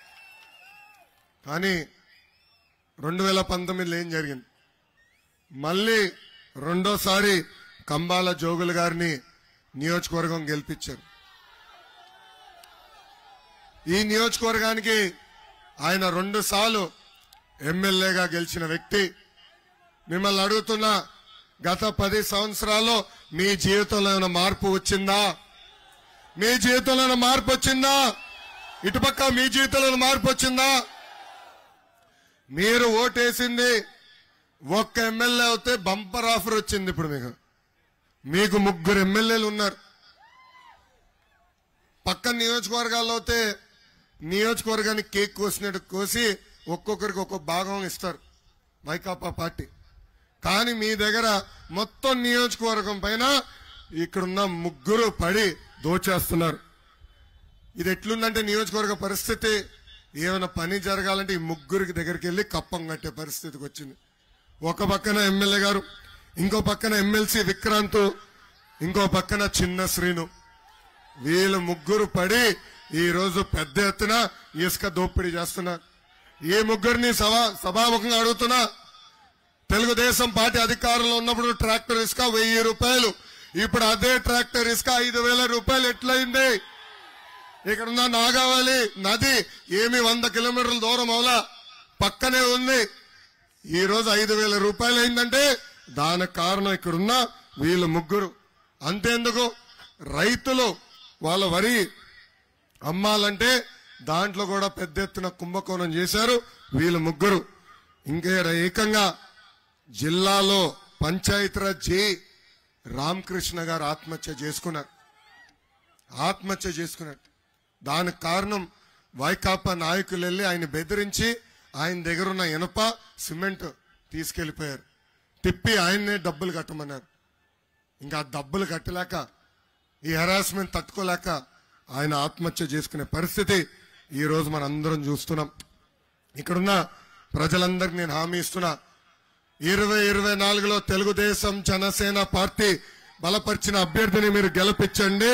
కానీ రెండు వేల పంతొమ్మిదిలో ఏం జరిగింది మళ్ళీ రెండోసారి కంబాల జోగులు గారిని నియోజకవర్గం గెలిపించారు ఈ నియోజకవర్గానికి ఆయన రెండు సార్లు ఎమ్మెల్యేగా గెలిచిన వ్యక్తి మిమ్మల్ని అడుగుతున్నా గత పది సంవత్సరాల్లో మీ జీవితంలో ఏమైనా మార్పు వచ్చిందా మీ జీవితంలో ఏమైనా మార్పు వచ్చిందా ఇటుపక్క మీ జీవితంలో ఏమైనా మార్పు వచ్చిందా మీరు ఓటేసింది ఒక్క ఎమ్మెల్యే అవుతే బంపర్ ఆఫర్ వచ్చింది ఇప్పుడు మీకు మీకు ముగ్గురు ఎమ్మెల్యేలు ఉన్నారు పక్క నియోజకవర్గాల్లో అయితే నియోజకవర్గానికి కేక్ కోసినట్టు కోసి ఒక్కొక్కరికి ఒక్కొక్క భాగం ఇస్తారు వైకాపా పార్టీ కానీ మీ దగ్గర మొత్తం నియోజకవర్గం పైన ఇక్కడున్న ముగ్గురు పడి దోచేస్తున్నారు ఇది ఎట్లుందంటే నియోజకవర్గ పరిస్థితి ఏమైనా పని జరగాలంటే ఈ ముగ్గురికి దగ్గరికి వెళ్ళి కప్పం కట్టే పరిస్థితికి వచ్చింది ఒక పక్కన ఎమ్మెల్యే గారు ఇంకో పక్కన ఎమ్మెల్సీ విక్రాంత్ ఇంకో పక్కన చిన్న శ్రీను వీళ్ళు ముగ్గురు పడి ఈ రోజు పెద్ద ఎత్తున ఇసుక దోపిడీ చేస్తున్నారు ఈ ముగ్గురిని సభా సభాముఖంగా అడుగుతున్నా తెలుగుదేశం పార్టీ అధికారంలో ఉన్నప్పుడు ట్రాక్టర్ ఇసుక వెయ్యి రూపాయలు ఇప్పుడు అదే ట్రాక్టర్ ఇసుక ఐదు వేల రూపాయలు ఎట్లయింది ఇక్కడ ఉన్న నాగావళి నది ఏమి వంద కిలోమీటర్ల దూరం అవలా పక్కనే ఉంది ఈ రోజు ఐదు వేల రూపాయలు అయిందంటే దానికి కారణం ఇక్కడున్న వీళ్ళు ముగ్గురు అంతేందుకు రైతులు వాళ్ళ వరి అమ్మాలంటే దాంట్లో కూడా పెద్ద ఎత్తున కుంభకోణం చేశారు వీళ్ళు ముగ్గురు ఇంకే ఏకంగా జిల్లాలో పంచాయతీరాజ్ జే రామకృష్ణ గారు ఆత్మహత్య చేసుకున్నారు ఆత్మహత్య చేసుకున్నాడు దానికి కారణం వైకాపా నాయకులు వెళ్ళి ఆయన బెదిరించి ఆయన దగ్గర ఉన్న ఇనప సిమెంట్ తీసుకెళ్లిపోయారు తిప్పి ఆయన్నే డబ్బులు కట్టమన్నారు ఇంకా ఆ డబ్బులు కట్టలేక ఈ హెరాస్మెంట్ తట్టుకోలేక ఆయన ఆత్మహత్య చేసుకునే పరిస్థితి ఈ రోజు మనం అందరం చూస్తున్నాం ఇక్కడున్న ప్రజలందరికీ నేను హామీ ఇస్తున్నా ఇరవై ఇరవై నాలుగులో తెలుగుదేశం జనసేన పార్టీ బలపరిచిన అభ్యర్థిని మీరు గెలిపించండి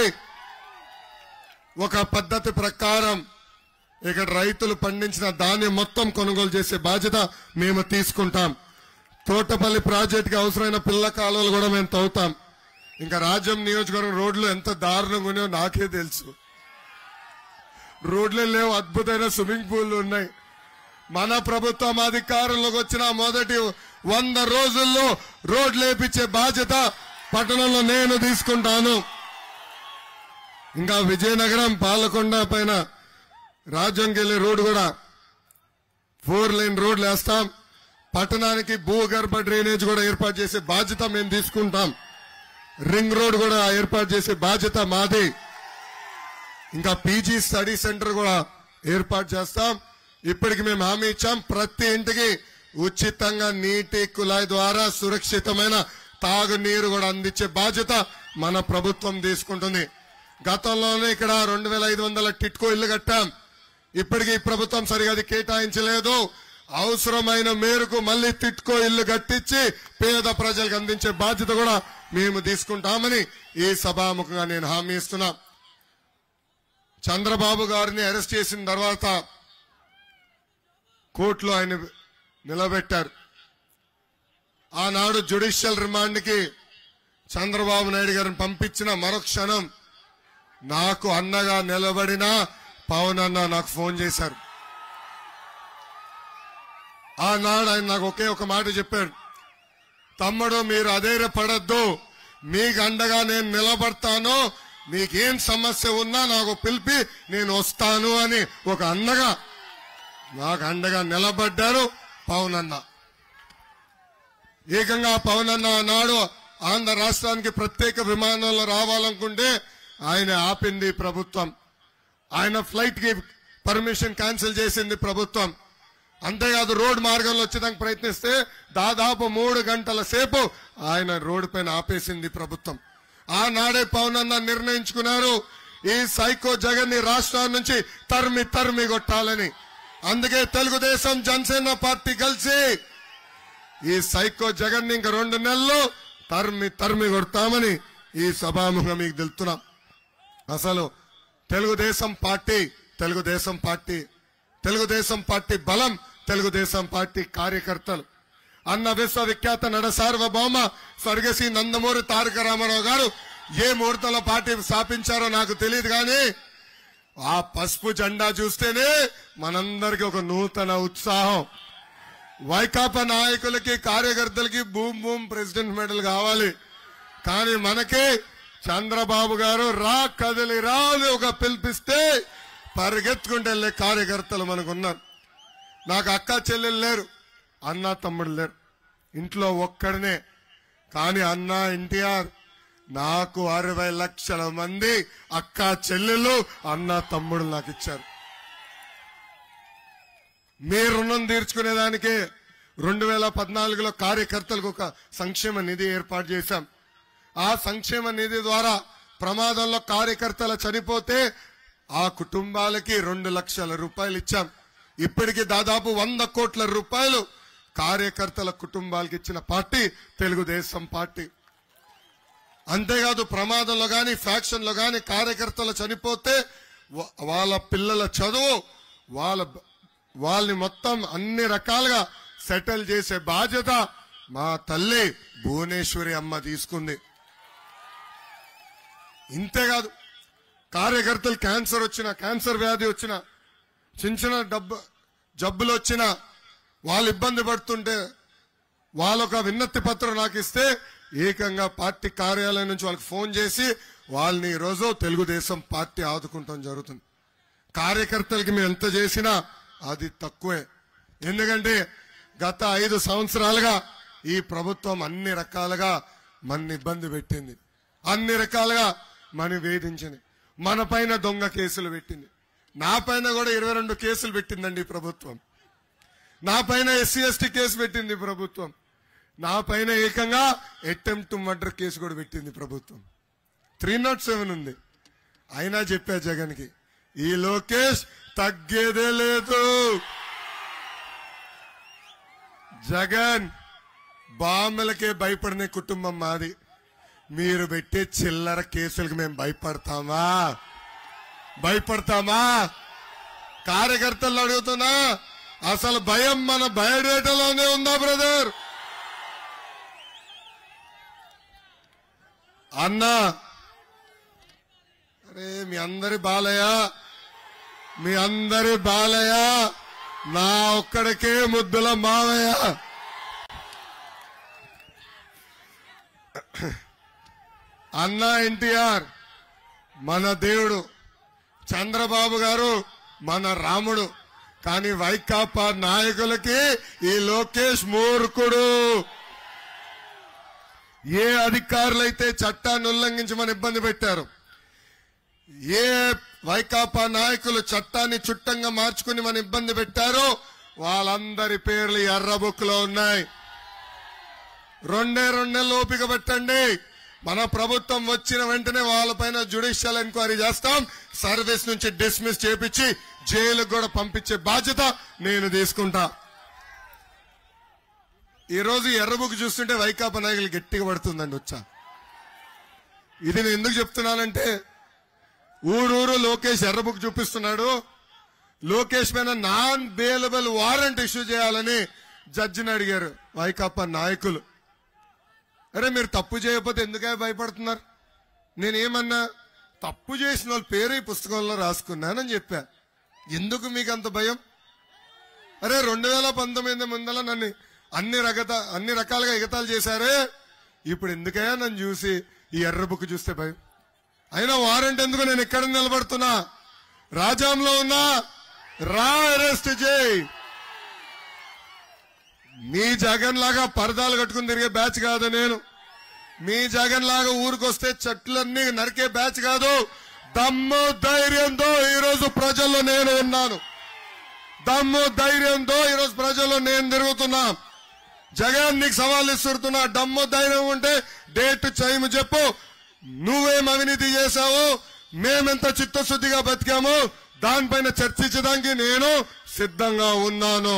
ఒక పద్ధతి ప్రకారం ఇక్కడ రైతులు పండించిన ధాన్యం మొత్తం కొనుగోలు చేసే బాధ్యత మేము తీసుకుంటాం తోటపల్లి ప్రాజెక్టుకి అవసరమైన పిల్ల కాలువలు కూడా మేము తవ్వుతాం ఇంకా రాజ్యం నియోజకవర్గం రోడ్లు ఎంత దారుణంగా ఉన్నాయో నాకే తెలుసు రోడ్లు లేవు అద్భుతమైన స్విమ్మింగ్ పూల్లు ఉన్నాయి మన ప్రభుత్వం అధికారంలోకి వచ్చిన మొదటి వంద రోజుల్లో రోడ్లు వేపించే బాధ్యత పట్టణంలో నేను తీసుకుంటాను ఇంకా విజయనగరం పాలకొండ పైన రాజ్యంకెళ్లే రోడ్డు కూడా ఫోర్ లైన్ రోడ్లు వేస్తాం పట్టణానికి భూగర్భ డ్రైనేజ్ కూడా ఏర్పాటు చేసే బాధ్యత మేము తీసుకుంటాం రింగ్ రోడ్ కూడా ఏర్పాటు చేసే బాధ్యత మాది ఇంకా పీజీ స్టడీ సెంటర్ కూడా ఏర్పాటు చేస్తాం ఇప్పటికి మేము హామీ ఇచ్చాం ప్రతి ఇంటికి ఉచితంగా నీటి కుళాయి ద్వారా సురక్షితమైన తాగునీరు కూడా అందించే బాధ్యత మన ప్రభుత్వం తీసుకుంటుంది గతంలోనే ఇక్కడ రెండు వేల ఐదు వందల టిట్కో ఇల్లు కట్టాం ఇప్పటికీ ఈ ప్రభుత్వం సరిగా అది కేటాయించలేదు అవసరమైన మేరకు మళ్ళీ తిట్కో ఇల్లు కట్టించి పేద ప్రజలకు అందించే బాధ్యత కూడా మేము తీసుకుంటామని ఈ సభాముఖంగా నేను హామీ ఇస్తున్నా చంద్రబాబు గారిని అరెస్ట్ చేసిన తర్వాత కోర్టులో ఆయన నిలబెట్టారు ఆనాడు జ్యుడిషియల్ రిమాండ్కి చంద్రబాబు నాయుడు గారిని పంపించిన మరుక్షణం నాకు అన్నగా నిలబడిన పవన్ అన్న నాకు ఫోన్ చేశారు ఆనాడు ఆయన నాకు ఒకే ఒక మాట చెప్పాడు తమ్ముడు మీరు అధైర్యపడద్దు మీకు అండగా నేను నిలబడతాను మీకేం సమస్య ఉన్నా నాకు పిలిపి నేను వస్తాను అని ఒక అన్నగా నాకు అండగా నిలబడ్డారు పవన్ అన్న ఏకంగా పవన్ అన్న ఆనాడు ఆంధ్ర రాష్ట్రానికి ప్రత్యేక విమానంలో రావాలనుకుంటే ఆయన ఆపింది ప్రభుత్వం ఆయన ఫ్లైట్ కి పర్మిషన్ క్యాన్సిల్ చేసింది ప్రభుత్వం అంతేకాదు రోడ్ మార్గంలో వచ్చేదానికి ప్రయత్నిస్తే దాదాపు మూడు గంటల సేపు ఆయన రోడ్డు పైన ఆపేసింది ప్రభుత్వం ఆనాడే పవన్ అన్న నిర్ణయించుకున్నారు ఈ సైకో జగన్ ని రాష్ట్రం నుంచి తరిమి తరిమి కొట్టాలని అందుకే తెలుగుదేశం జనసేన పార్టీ కలిసి ఈ సైకో జగన్ ని ఇంక రెండు నెలలు తరిమి తరిమి కొడతామని ఈ సభాముఖం మీకు తెలుస్తున్నాం అసలు Telugu Desam party Telugu Desam party Telugu Desam party బలం తెలుగుదేశం పార్టీ కార్యకర్తలు అన్న విశ్వవిఖ్యాత నడ సార్వభౌమ స్వర్గశ్రీ నందమూరి తారక రామారావు గారు ఏ ముహూర్తంలో పార్టీ స్థాపించారో నాకు తెలియదు కానీ ఆ పసుపు జెండా చూస్తేనే మనందరికి ఒక నూతన ఉత్సాహం వైకాపా నాయకులకి కార్యకర్తలకి బూమ్ బూమ్ ప్రెసిడెంట్ మెడల్ కావాలి కానీ మనకి చంద్రబాబు గారు రా కదిలి రా అని ఒక పిలిపిస్తే పరిగెత్తుకుంటూ వెళ్ళే కార్యకర్తలు మనకున్నారు నాకు అక్క చెల్లెలు లేరు అన్న తమ్ముడు లేరు ఇంట్లో ఒక్కడనే కానీ అన్న ఎన్టీఆర్ నాకు అరవై లక్షల మంది అక్క చెల్లెలు అన్న తమ్ముడు నాకు ఇచ్చారు మీ రుణం తీర్చుకునేదానికి రెండు వేల పద్నాలుగులో కార్యకర్తలకు ఒక సంక్షేమ నిధి ఏర్పాటు చేశాం ఆ సంక్షేమ నిధి ద్వారా ప్రమాదంలో కార్యకర్తలు చనిపోతే ఆ కుటుంబాలకి రెండు లక్షల రూపాయలు ఇచ్చాం ఇప్పటికి దాదాపు వంద కోట్ల రూపాయలు కార్యకర్తల కుటుంబాలకు ఇచ్చిన పార్టీ తెలుగుదేశం పార్టీ అంతేకాదు ప్రమాదంలో గాని ఫ్యాక్షన్ లో గాని కార్యకర్తలు చనిపోతే వా- వాళ్ళ పిల్లల చదువు వాళ్ళ వాళ్ళని మొత్తం అన్ని రకాలుగా సెటిల్ చేసే బాధ్యత మా తల్లి భువనేశ్వరి అమ్మ తీసుకుంది ఇంతేకాదు కార్యకర్తలు క్యాన్సర్ వచ్చిన క్యాన్సర్ వ్యాధి వచ్చిన చిన్న చిన్న డబ్బు జబ్బులు వచ్చిన వాళ్ళు ఇబ్బంది పడుతుంటే వాళ్ళొక విన్నతి పత్రం నాకు ఇస్తే ఏకంగా పార్టీ కార్యాలయం నుంచి వాళ్ళకి ఫోన్ చేసి వాళ్ళని ఈ రోజు తెలుగుదేశం పార్టీ ఆదుకుంటాం జరుగుతుంది కార్యకర్తలకి మేము ఎంత చేసినా అది తక్కువే ఎందుకంటే గత ఐదు సంవత్సరాలుగా ఈ ప్రభుత్వం అన్ని రకాలుగా మన ఇబ్బంది పెట్టింది అన్ని రకాలుగా మన వేధించింది మన పైన దొంగ కేసులు పెట్టింది నా పైన కూడా ఇరవై రెండు కేసులు పెట్టిందండి ఈ ప్రభుత్వం నా పైన ఎస్సీ ఎస్టీ కేసు పెట్టింది ప్రభుత్వం నా పైన ఏకంగా అటెంప్ట్ మర్డర్ కేసు కూడా పెట్టింది ప్రభుత్వం త్రీ నాట్ సెవెన్ ఉంది అయినా చెప్పా జగన్ కి ఈ లోకేష్ తగ్గేదే లేదు జగన్ బామ్మలకే భయపడిన కుటుంబం మాది మీరు పెట్టే చిల్లర కేసులకు మేము భయపడతామా భయపడతామా కార్యకర్తలు అడుగుతున్నా అసలు భయం మన బయోడేటాలోనే ఉందా బ్రదర్ అన్నా అరే మీ అందరి బాలయ్య మీ అందరి బాలయ్య నా ఒక్కడికే ముద్దుల మావయ్య అన్నా ఎన్టీఆర్ మన దేవుడు చంద్రబాబు గారు మన రాముడు కానీ వైకాపా నాయకులకి ఈ లోకేష్ మూర్ఖుడు ఏ అధికారులైతే చట్టాన్ని ఉల్లంఘించి మన ఇబ్బంది పెట్టారు ఏ వైకాపా నాయకులు చట్టాన్ని చుట్టంగా మార్చుకుని మన ఇబ్బంది పెట్టారో వాళ్ళందరి పేర్లు ఎర్ర బుక్ లో ఉన్నాయి రెండే రెండు నెలలు ఓపిక పెట్టండి మన ప్రభుత్వం వచ్చిన వెంటనే వాళ్ళపైన జ్యుడిషియల్ ఎంక్వైరీ చేస్తాం సర్వీస్ నుంచి డిస్మిస్ చేపించి జైలుకు కూడా పంపించే బాధ్యత నేను తీసుకుంటా ఈ రోజు ఎర్రబుక్ చూస్తుంటే వైకాపా నాయకులు గట్టిగా పడుతుందండి వచ్చా ఇది నేను ఎందుకు చెప్తున్నానంటే ఊరూరు లోకేష్ ఎర్రబుక్ చూపిస్తున్నాడు లోకేష్ పైన నాన్ బెయిలబుల్ వారెంట్ ఇష్యూ చేయాలని జడ్జిని అడిగారు వైకాపా నాయకులు అరే మీరు తప్పు చేయకపోతే ఎందుకే భయపడుతున్నారు నేనేమన్నా తప్పు చేసిన వాళ్ళ పేరు ఈ పుస్తకంలో రాసుకున్నానని చెప్పా ఎందుకు మీకు అంత భయం అరే రెండు వేల పంతొమ్మిది ముందల నన్ను అన్ని రకత అన్ని రకాలుగా ఎగతాలు చేశారే ఇప్పుడు ఎందుకయ్యా నన్ను చూసి ఈ ఎర్ర బుక్ చూస్తే భయం అయినా వారెంట్ ఎందుకు నేను ఎక్కడ నిలబడుతున్నా రాజాంలో ఉన్నా రా అరెస్ట్ చేయి మీ జగన్ లాగా పరదాలు కట్టుకుని తిరిగే బ్యాచ్ కాదు నేను మీ జగన్ లాగా ఊరికొస్తే చెట్లన్నీ నరికే బ్యాచ్ కాదు దమ్ము ధైర్యంతో ఈ రోజు ప్రజల్లో నేను ఉన్నాను దమ్ము ధైర్యంతో ఈ రోజు ప్రజల్లో నేను తిరుగుతున్నా జగన్ నీకు సవాల్ ఇస్తున్నా దమ్ము ధైర్యం ఉంటే డేట్ టైం చెప్పు నువ్వేం అవినీతి చేశావు మేమెంత చిత్తశుద్ధిగా బతికాము దానిపైన చర్చించడానికి నేను సిద్ధంగా ఉన్నాను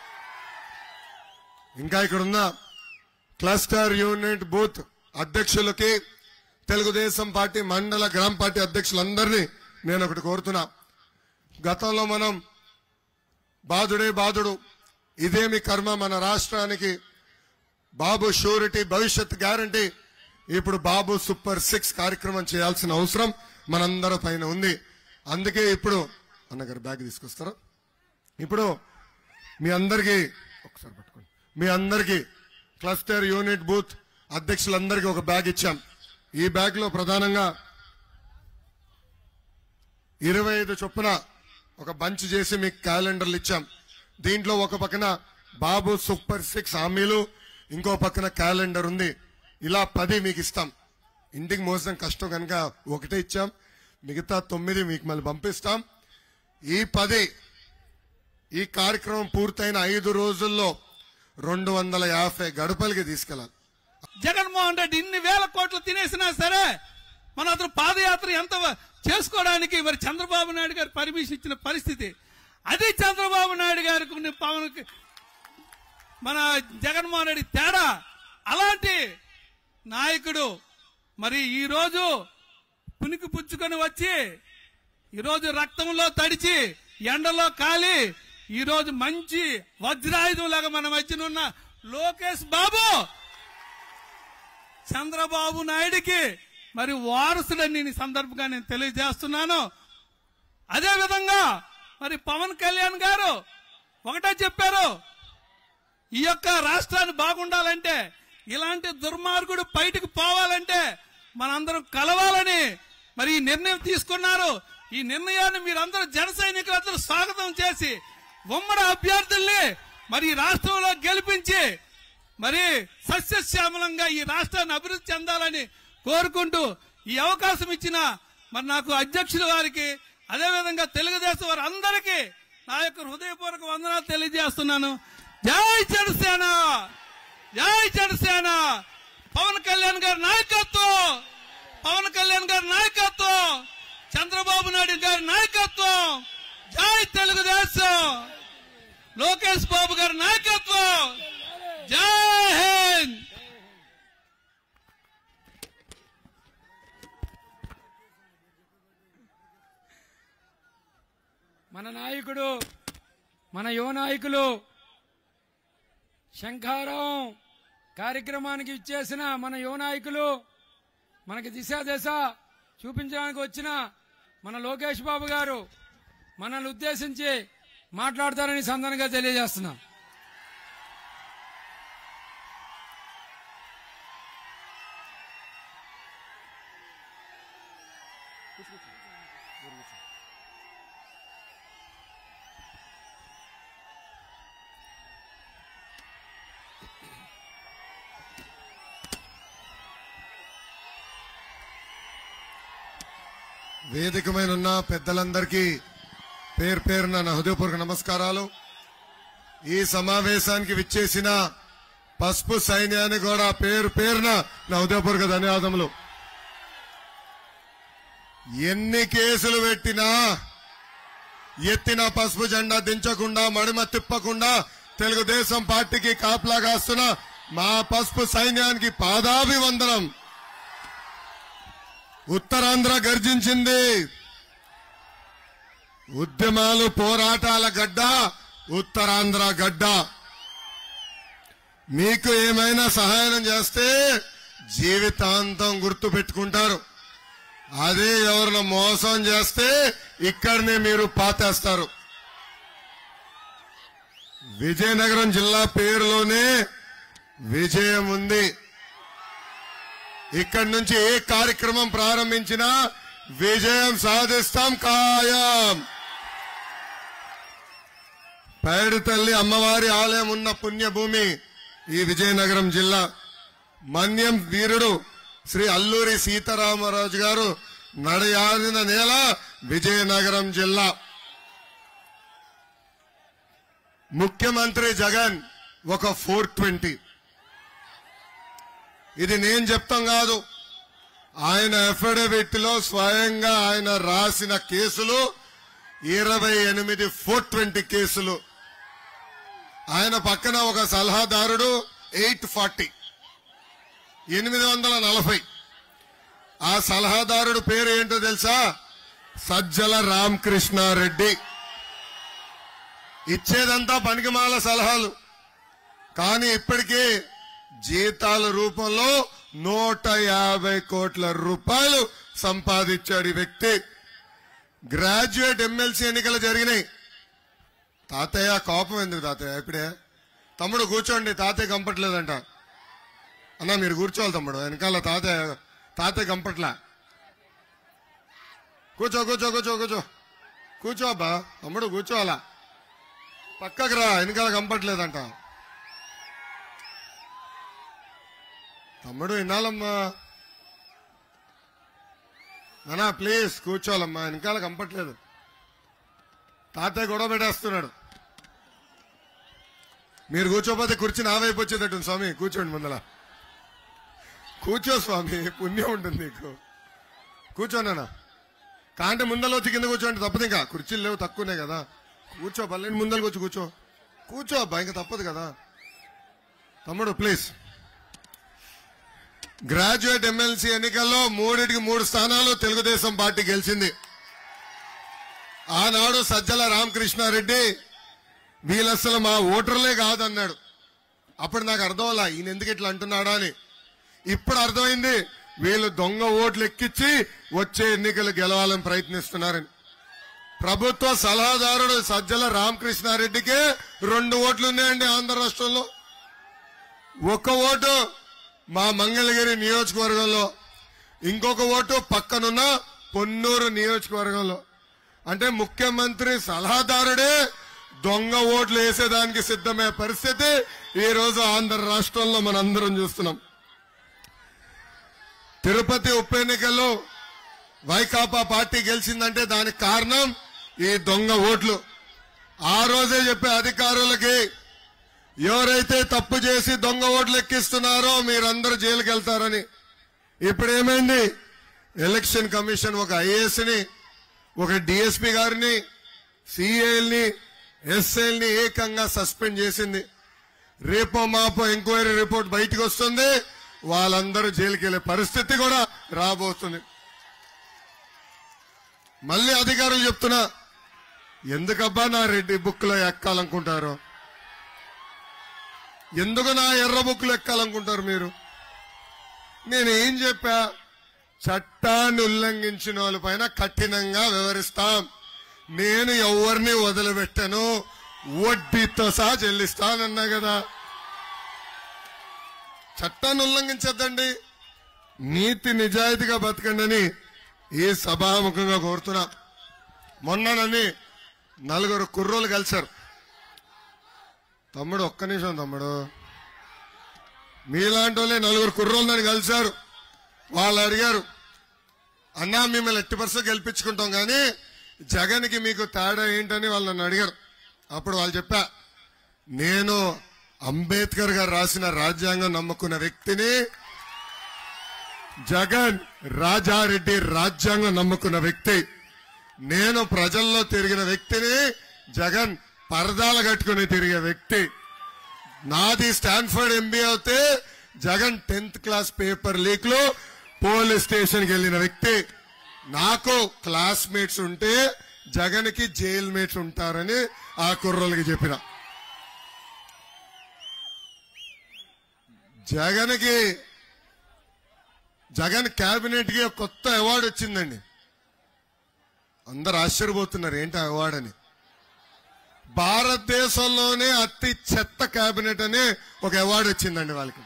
ఇంకా ఇక్కడ ఉన్న క్లస్టర్ యూనిట్ బూత్ అధ్యక్షులకి తెలుగుదేశం పార్టీ మండల గ్రామ పార్టీ అధ్యక్షులందరినీ నేను ఒకటి కోరుతున్నా గతంలో మనం బాధుడే బాధుడు ఇదేమి కర్మ మన రాష్ట్రానికి బాబు షూరిటీ భవిష్యత్ గ్యారంటీ ఇప్పుడు బాబు సూపర్ సిక్స్ కార్యక్రమం చేయాల్సిన అవసరం మనందరి పైన ఉంది అందుకే ఇప్పుడు అన్నగారు బ్యాగ్ తీసుకొస్తారా ఇప్పుడు మీ అందరికీ ఒకసారి పట్టుకోండి మీ అందరికీ క్లస్టర్ యూనిట్ బూత్ అధ్యక్షులందరికీ ఒక బ్యాగ్ ఇచ్చాం ఈ బ్యాగ్ లో ప్రధానంగా ఇరవై ఐదు చొప్పున ఒక బంచ్ చేసి మీకు క్యాలెండర్లు ఇచ్చాం దీంట్లో ఒక పక్కన బాబు సూపర్ సిక్స్ హామీలు ఇంకో పక్కన క్యాలెండర్ ఉంది ఇలా పది మీకు ఇస్తాం ఇంటికి మోసడం కష్టం కనుక ఒకటే ఇచ్చాం మిగతా తొమ్మిది మీకు మళ్ళీ పంపిస్తాం ఈ పది ఈ కార్యక్రమం పూర్తయిన ఐదు రోజుల్లో రెండు వందల యాభై గడపలకి తీసుకెళ్ళాలి జగన్మోహన్ రెడ్డి ఇన్ని వేల కోట్లు తినేసినా సరే మన అతను పాదయాత్ర ఎంత వ- చేసుకోవడానికి మరి చంద్రబాబు నాయుడు గారు పర్మిషన్ ఇచ్చిన పరిస్థితి అది చంద్రబాబు నాయుడు గారికి ఉన్న పవన్ మన జగన్మోహన్ రెడ్డి తేడా అలాంటి నాయకుడు మరి ఈ రోజు పునికి పుచ్చుకొని వచ్చి ఈరోజు రక్తంలో తడిచి ఎండలో కాలి ఈరోజు మంచి వజ్రాయుధం లాగా మన మధ్యన ఉన్న లోకేష్ బాబు చంద్రబాబు నాయుడికి మరి వారసుడని ఈ సందర్భంగా నేను తెలియజేస్తున్నాను అదే విధంగా మరి పవన్ కళ్యాణ్ గారు ఒకటే చెప్పారు ఈ యొక్క రాష్ట్రాన్ని బాగుండాలంటే ఇలాంటి దుర్మార్గుడు బయటకు పోవాలంటే మనందరం కలవాలని మరి ఈ నిర్ణయం తీసుకున్నారు ఈ నిర్ణయాన్ని మీరందరూ జన సైనికులందరూ స్వాగతం చేసి ఉమ్మడి అభ్యర్థుల్ని మరి ఈ రాష్ట్రంలో గెలిపించి మరి సస్యశ్యామలంగా ఈ రాష్ట్రాన్ని అభివృద్ధి చెందాలని కోరుకుంటూ ఈ అవకాశం ఇచ్చిన మరి నాకు అధ్యక్షుల వారికి అదేవిధంగా తెలుగుదేశం వారి అందరికీ నా యొక్క హృదయపూర్వక వందనాలు తెలియజేస్తున్నాను జై జనసేన జై జనసేన పవన్ కళ్యాణ్ గారి నాయకత్వం పవన్ కళ్యాణ్ గారి నాయకత్వం చంద్రబాబు నాయుడు గారి నాయకత్వం జై తెలుగుదేశం లోకేష్ బాబు గారి నాయకత్వం జై హింద్ మన నాయకుడు మన యువ నాయకులు శంఖారం కార్యక్రమానికి ఇచ్చేసిన మన యువ నాయకులు మనకి దిశ దశ చూపించడానికి వచ్చిన మన లోకేష్ బాబు గారు మనల్ని ఉద్దేశించి మాట్లాడతారని సందర్భంగా తెలియజేస్తున్నాం వేదిక మీద ఉన్న పెద్దలందరికీ పేరు పేరున నా హృదయపూర్వక నమస్కారాలు ఈ సమావేశానికి విచ్చేసిన పసుపు సైన్యానికి కూడా పేరు పేరున నా హృదయపూర్వక ధన్యవాదములు ఎన్ని కేసులు పెట్టినా ఎత్తిన పసుపు జెండా దించకుండా మడిమ తిప్పకుండా తెలుగుదేశం పార్టీకి కాపలా కాస్తున్న మా పసుపు సైన్యానికి పాదాభివందనం ఉత్తరాంధ్ర గర్జించింది ఉద్యమాలు పోరాటాల గడ్డ ఉత్తరాంధ్ర గడ్డ మీకు ఏమైనా సహాయం చేస్తే జీవితాంతం గుర్తు పెట్టుకుంటారు అదే ఎవరిని మోసం చేస్తే ఇక్కడనే మీరు పాతేస్తారు విజయనగరం జిల్లా పేరులోనే విజయం ఉంది ఇక్కడి నుంచి ఏ కార్యక్రమం ప్రారంభించినా విజయం సాధిస్తాం ఖాయం పైడి తల్లి అమ్మవారి ఆలయం ఉన్న పుణ్యభూమి ఈ విజయనగరం జిల్లా మన్యం వీరుడు శ్రీ అల్లూరి సీతారామరాజు గారు నడయాడిన నేల విజయనగరం జిల్లా ముఖ్యమంత్రి జగన్ ఒక ఫోర్ ట్వంటీ ఇది నేను చెప్తాం కాదు ఆయన అఫిడవిట్ లో స్వయంగా ఆయన రాసిన కేసులు ఇరవై ఎనిమిది ఫోర్ ట్వంటీ కేసులు ఆయన పక్కన ఒక సలహాదారుడు ఎయిట్ ఫార్టీ ఎనిమిది వందల నలభై ఆ సలహాదారుడు పేరు ఏంటో తెలుసా సజ్జల రామకృష్ణారెడ్డి ఇచ్చేదంతా పనికిమాల సలహాలు కానీ ఇప్పటికే జీతాల రూపంలో నూట యాభై కోట్ల రూపాయలు సంపాదించాడు ఈ వ్యక్తి గ్రాడ్యుయేట్ ఎమ్మెల్సీ ఎన్నికలు జరిగినాయి తాతయ్య కోపం ఎందుకు తాతయ్య ఇప్పుడే తమ్ముడు కూర్చోండి తాతయ్య కంపట్లేదంట అన్న మీరు కూర్చోవాలి తమ్ముడు వెనకాల తాతయ్య తాతయ్య కంపట్లా కూర్చో కూర్చో కూర్చో కూర్చో కూర్చో అబ్బా తమ్ముడు కూర్చోవాలా పక్కకు రా వెనకాల కంపట్లేదంట తమ్ముడు వినాలమ్మా నానా ప్లీజ్ కూర్చోవాలమ్మా వెనకాల కంపట్లేదు తాతయ్య గొడవ పెట్టేస్తున్నాడు మీరు కూర్చోపోతే కుర్చీ నా వైపు వచ్చేటట్టు స్వామి కూర్చోండి ముందల కూర్చో స్వామి పుణ్యం ఉంటుంది నీకు కూర్చోనా కాంటే ముందల వచ్చి కింద కూర్చోండి తప్పదు ఇంకా కుర్చీలు లేవు తక్కువనే కదా కూర్చో పల్లెని ముందరకు వచ్చి కూర్చో కూర్చో అబ్బా ఇంకా తప్పదు కదా తమ్ముడు ప్లీజ్ గ్రాడ్యుయేట్ ఎమ్మెల్సీ ఎన్నికల్లో మూడింటికి మూడు స్థానాలు తెలుగుదేశం పార్టీ గెలిచింది ఆనాడు సజ్జల రామకృష్ణారెడ్డి వీళ్ళసలు మా ఓటర్లే కాదన్నాడు అప్పుడు నాకు అర్థం అలా ఈయన ఎందుకు ఇట్లా అంటున్నాడా అని ఇప్పుడు అర్థమైంది వీళ్ళు దొంగ ఓట్లు ఎక్కించి వచ్చే ఎన్నికలు గెలవాలని ప్రయత్నిస్తున్నారని ప్రభుత్వ సలహాదారుడు సజ్జల రామకృష్ణారెడ్డికే రెండు ఓట్లు ఉన్నాయండి ఆంధ్ర రాష్ట్రంలో ఒక్క ఓటు మా మంగళగిరి నియోజకవర్గంలో ఇంకొక ఓటు పక్కనున్న పొన్నూరు నియోజకవర్గంలో అంటే ముఖ్యమంత్రి సలహాదారుడే దొంగ ఓట్లు వేసేదానికి సిద్ధమే పరిస్థితి ఈ రోజు ఆంధ్ర రాష్ట్రంలో మనందరం చూస్తున్నాం తిరుపతి ఉప ఎన్నికల్లో వైకాపా పార్టీ గెలిచిందంటే దానికి కారణం ఈ దొంగ ఓట్లు ఆ రోజే చెప్పే అధికారులకి ఎవరైతే తప్పు చేసి దొంగ ఓట్లు ఎక్కిస్తున్నారో మీరందరూ జైలుకి వెళ్తారని ఇప్పుడు ఏమైంది ఎలక్షన్ కమిషన్ ఒక ఐఏఎస్ ని ఒక డిఎస్పీ గారిని సిఐల్ని ఎస్ఐల్ని ఏకంగా సస్పెండ్ చేసింది రేపో మాపో ఎంక్వైరీ రిపోర్ట్ బయటకు వస్తుంది వాళ్ళందరూ జైలుకి వెళ్లే పరిస్థితి కూడా రాబోతుంది మళ్ళీ అధికారులు చెప్తున్నా ఎందుకబ్బా నా రెడ్డి బుక్ లో ఎక్కాలనుకుంటారు ఎందుకు నా ఎర్ర బుక్కులు ఎక్కాలనుకుంటారు మీరు నేనేం చెప్పా చట్టాన్ని ఉల్లంఘించిన వాళ్ళ పైన కఠినంగా వివరిస్తాం నేను ఎవరిని వదిలిపెట్టను వడ్డీతో సహా చెల్లిస్తానన్నా కదా చట్టాన్ని ఉల్లంఘించద్దండి నీతి నిజాయితీగా బతకండి అని ఈ సభాముఖంగా కోరుతున్నా మొన్ననని నలుగురు కుర్రోలు కలిశారు తమ్ముడు ఒక్క నిమిషం తమ్ముడు మీలాంటి వాళ్ళే నలుగురు కుర్రోలు నన్ను కలిశారు వాళ్ళు అడిగారు అన్నా మిమ్మల్ని ఎట్టి పర్సెంట్ గెలిపించుకుంటాం కానీ జగన్కి మీకు తేడా ఏంటని వాళ్ళు నన్ను అడిగారు అప్పుడు వాళ్ళు చెప్పా నేను అంబేద్కర్ గారు రాసిన రాజ్యాంగం నమ్ముకున్న వ్యక్తిని జగన్ రాజారెడ్డి రాజ్యాంగం నమ్ముకున్న వ్యక్తి నేను ప్రజల్లో తిరిగిన వ్యక్తిని జగన్ పరదాలు కట్టుకుని తిరిగే వ్యక్తి నాది స్టాన్ఫర్డ్ ఎంబీఏ అయితే Jagan tenth class paper leak లో పోలీస్ స్టేషన్ కి వెళ్ళిన వ్యక్తి నాకు క్లాస్మేట్స్ ఉంటే జగన్ కి జైల్ మేట్స్ ఉంటారని ఆ కుర్రోళ్ళకి చెప్పిన జగన్ కి జగన్ కేబినెట్ కి ఒక కొత్త అవార్డు వచ్చిందండి అందరు ఆశ్చర్యపోతున్నారు ఏంటి ఆ అవార్డు అని భారతదేశంలోనే అతి చెత్త కేబినెట్ అని ఒక అవార్డు వచ్చిందండి వాళ్ళకి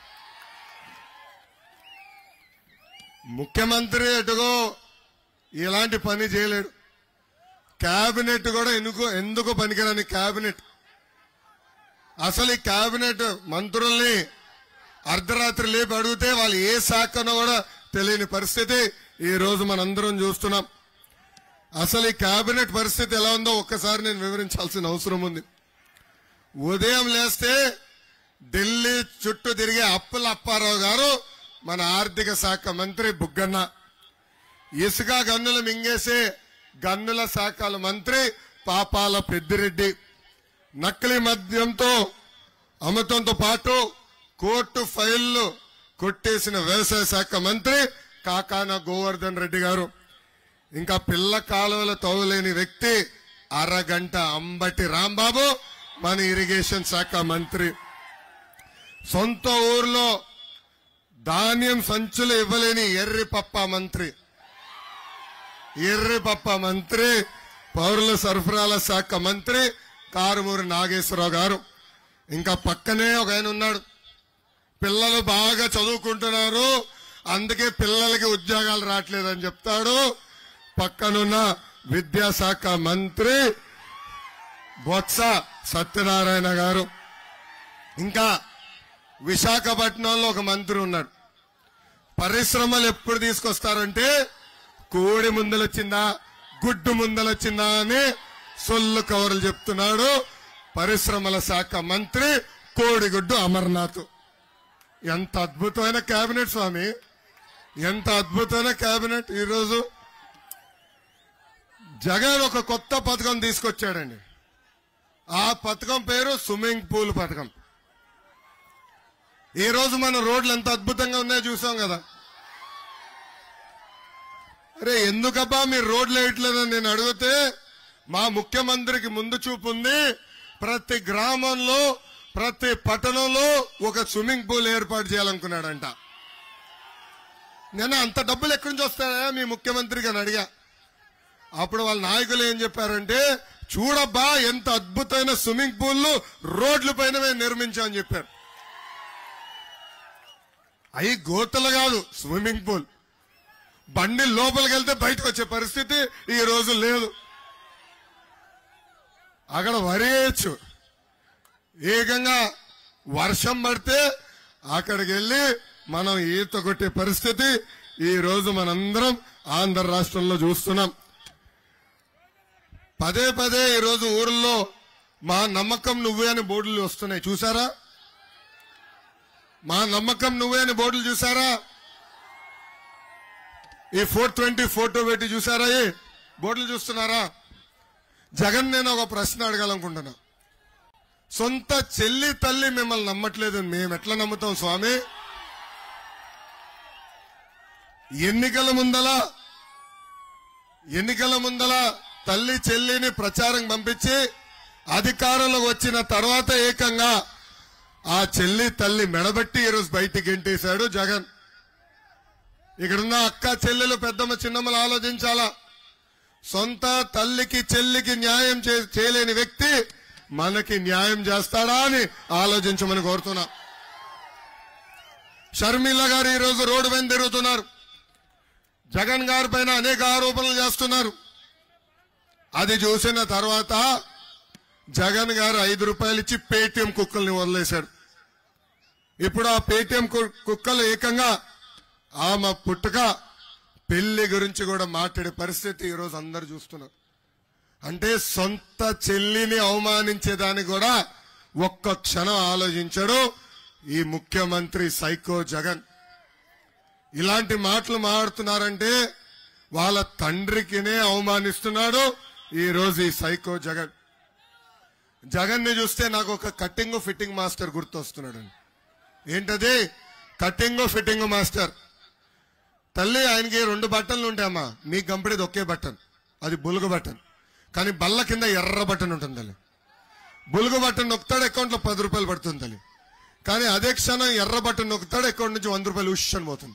ముఖ్యమంత్రి ఎటుగో ఇలాంటి పని చేయలేడు కేబినెట్ కూడా ఎందుకు ఎందుకు పనికిరాని కేబినెట్ అసలు ఈ కేబినెట్ మంత్రుల్ని అర్ధరాత్రి లేపి అడిగితే వాళ్ళు ఏ శాఖనో కూడా తెలియని పరిస్థితి ఈ రోజు మనందరం చూస్తున్నాం అసలు ఈ కేబినెట్ పరిస్థితి ఎలా ఉందో ఒక్కసారి నేను వివరించాల్సిన అవసరం ఉంది ఉదయం లేస్తే ఢిల్లీ చుట్టూ తిరిగే అప్పుల అప్పారావు గారు మన ఆర్థిక శాఖ మంత్రి బుగ్గన్న ఇసుక గన్నులు మింగేసే గన్నుల శాఖల మంత్రి పాపాల పెద్దిరెడ్డి నకిలీ మద్యంతో అమృతంతో పాటు కోర్టు ఫైళ్లు కొట్టేసిన వ్యవసాయ శాఖ మంత్రి కాకాన గోవర్ధన్ రెడ్డి గారు ఇంకా పిల్ల కాలువల తవ్వలేని వ్యక్తి అరగంట అంబటి రాంబాబు మన ఇరిగేషన్ శాఖ మంత్రి సొంత ఊర్లో ధాన్యం సంచులు ఇవ్వలేని ఎర్రి పప్ప మంత్రి ఎర్రి పప్ప మంత్రి పౌరుల సరఫరాల శాఖ మంత్రి కారుమూరి నాగేశ్వరరావు గారు ఇంకా పక్కనే ఒక ఆయన ఉన్నాడు పిల్లలు బాగా చదువుకుంటున్నారు అందుకే పిల్లలకి ఉద్యోగాలు రావట్లేదని చెప్తాడు పక్కనున్న విద్యాశాఖ మంత్రి బొత్స సత్యనారాయణ గారు ఇంకా విశాఖపట్నంలో ఒక మంత్రి ఉన్నాడు పరిశ్రమలు ఎప్పుడు తీసుకొస్తారంటే కోడి ముందలొచ్చిందా గుడ్డు ముందలొచ్చిందా అని సొల్లు కవర్లు చెప్తున్నాడు పరిశ్రమల శాఖ మంత్రి కోడిగుడ్డు అమర్నాథ్ ఎంత అద్భుతమైన కేబినెట్ స్వామి ఎంత అద్భుతమైన కేబినెట్ ఈరోజు జగన్ ఒక కొత్త పథకం తీసుకొచ్చాడండి ఆ పథకం పేరు స్విమ్మింగ్ పూల్ పథకం ఈ రోజు మన రోడ్లు ఎంత అద్భుతంగా ఉన్నాయో చూసాం కదా అరే ఎందుకబ్బా మీరు రోడ్లు వేయట్లేదని నేను అడిగితే మా ముఖ్యమంత్రికి ముందు చూపు ఉంది ప్రతి గ్రామంలో ప్రతి పట్టణంలో ఒక స్విమ్మింగ్ పూల్ ఏర్పాటు చేయాలనుకున్నాడంట నేను అంత డబ్బులు ఎక్కడి నుంచి వస్తాయా మీ ముఖ్యమంత్రికి అని అడిగా అప్పుడు వాళ్ళ నాయకులు ఏం చెప్పారంటే చూడబ్బా ఎంత అద్భుతమైన స్విమ్మింగ్ పూల్ రోడ్ల పైన మేము నిర్మించామని చెప్పారు అవి గోతలు కాదు స్విమ్మింగ్ పూల్ బండి లోపలికి వెళ్తే బయటకు వచ్చే పరిస్థితి ఈ రోజు లేదు అక్కడ వరేయచ్చు ఏకంగా వర్షం పడితే అక్కడికి వెళ్ళి మనం ఈత కొట్టే పరిస్థితి ఈ రోజు మనందరం ఆంధ్ర రాష్ట్రంలో చూస్తున్నాం పదే పదే ఈ రోజు ఊర్లో మా నమ్మకం నువ్వే అని బోర్డులు వస్తున్నాయి చూసారా మా నమ్మకం నువ్వే అని బోర్డులు చూసారా ఈ ఫోర్ ట్వంటీ ఫోటో పెట్టి చూసారా ఈ బోర్డులు చూస్తున్నారా జగన్ నేను ఒక ప్రశ్న అడగాలనుకుంటున్నా సొంత చెల్లి తల్లి మిమ్మల్ని నమ్మట్లేదు మేము ఎట్లా నమ్ముతాం స్వామి ఎన్నికల ముందల ఎన్నికల ముందల తల్లి చెల్లిని ప్రచారం పంపించి అధికారంలోకి వచ్చిన తర్వాత ఏకంగా ఆ చెల్లి తల్లి మెడబట్టి ఈరోజు బయటికి గెంటేశాడు జగన్ ఇక్కడున్న అక్క చెల్లెలు పెద్దమ్మ చిన్నమ్మలు ఆలోచించాలా సొంత తల్లికి చెల్లికి న్యాయం చే- చేయలేని వ్యక్తి మనకి న్యాయం చేస్తాడా అని ఆలోచించమని కోరుతున్నా షర్మిల గారు ఈరోజు రోడ్డు పైన తిరుగుతున్నారు జగన్ గారి పైన అనేక ఆరోపణలు చేస్తున్నారు అది చూసిన తర్వాత జగన్ గారు ఐదు రూపాయలు ఇచ్చి పేటిఎం కుక్కల్ని వదిలేశాడు ఇప్పుడు ఆ పేటిఎం కు- కుక్కలు ఏకంగా ఆమె పుట్టుక పెళ్లి గురించి కూడా మాట్లాడే పరిస్థితి ఈరోజు అందరు చూస్తున్నారు అంటే సొంత చెల్లిని అవమానించేదాన్ని కూడా ఒక్క క్షణం ఆలోచించాడు ఈ ముఖ్యమంత్రి సైకో జగన్ ఇలాంటి మాటలు మాట్లాడుతున్నారంటే వాళ్ళ తండ్రికినే అవమానిస్తున్నాడు ఈ రోజు ఈ సైకో జగన్ జగన్ ని చూస్తే నాకు ఒక కట్టింగ్ ఫిట్టింగ్ మాస్టర్ గుర్తొస్తున్నాడు ఏంటది కట్టింగ్ ఫిట్టింగ్ మాస్టర్ తల్లి ఆయనకి రెండు బట్టలు ఉంటాయమ్మా మీకు కంపెనీది ఒకే బటన్ అది బులుగు బటన్ కానీ బల్ల కింద ఎర్ర బటన్ ఉంటుంది తల్లి బులుగు బటన్ నొక్కుతాడు అకౌంట్ లో పది రూపాయలు పడుతుంది తల్లి కానీ అదే క్షణం ఎర్ర బటన్ నొక్కుతాడు అకౌంట్ నుంచి వంద రూపాయలు ఉష్ అని పోతుంది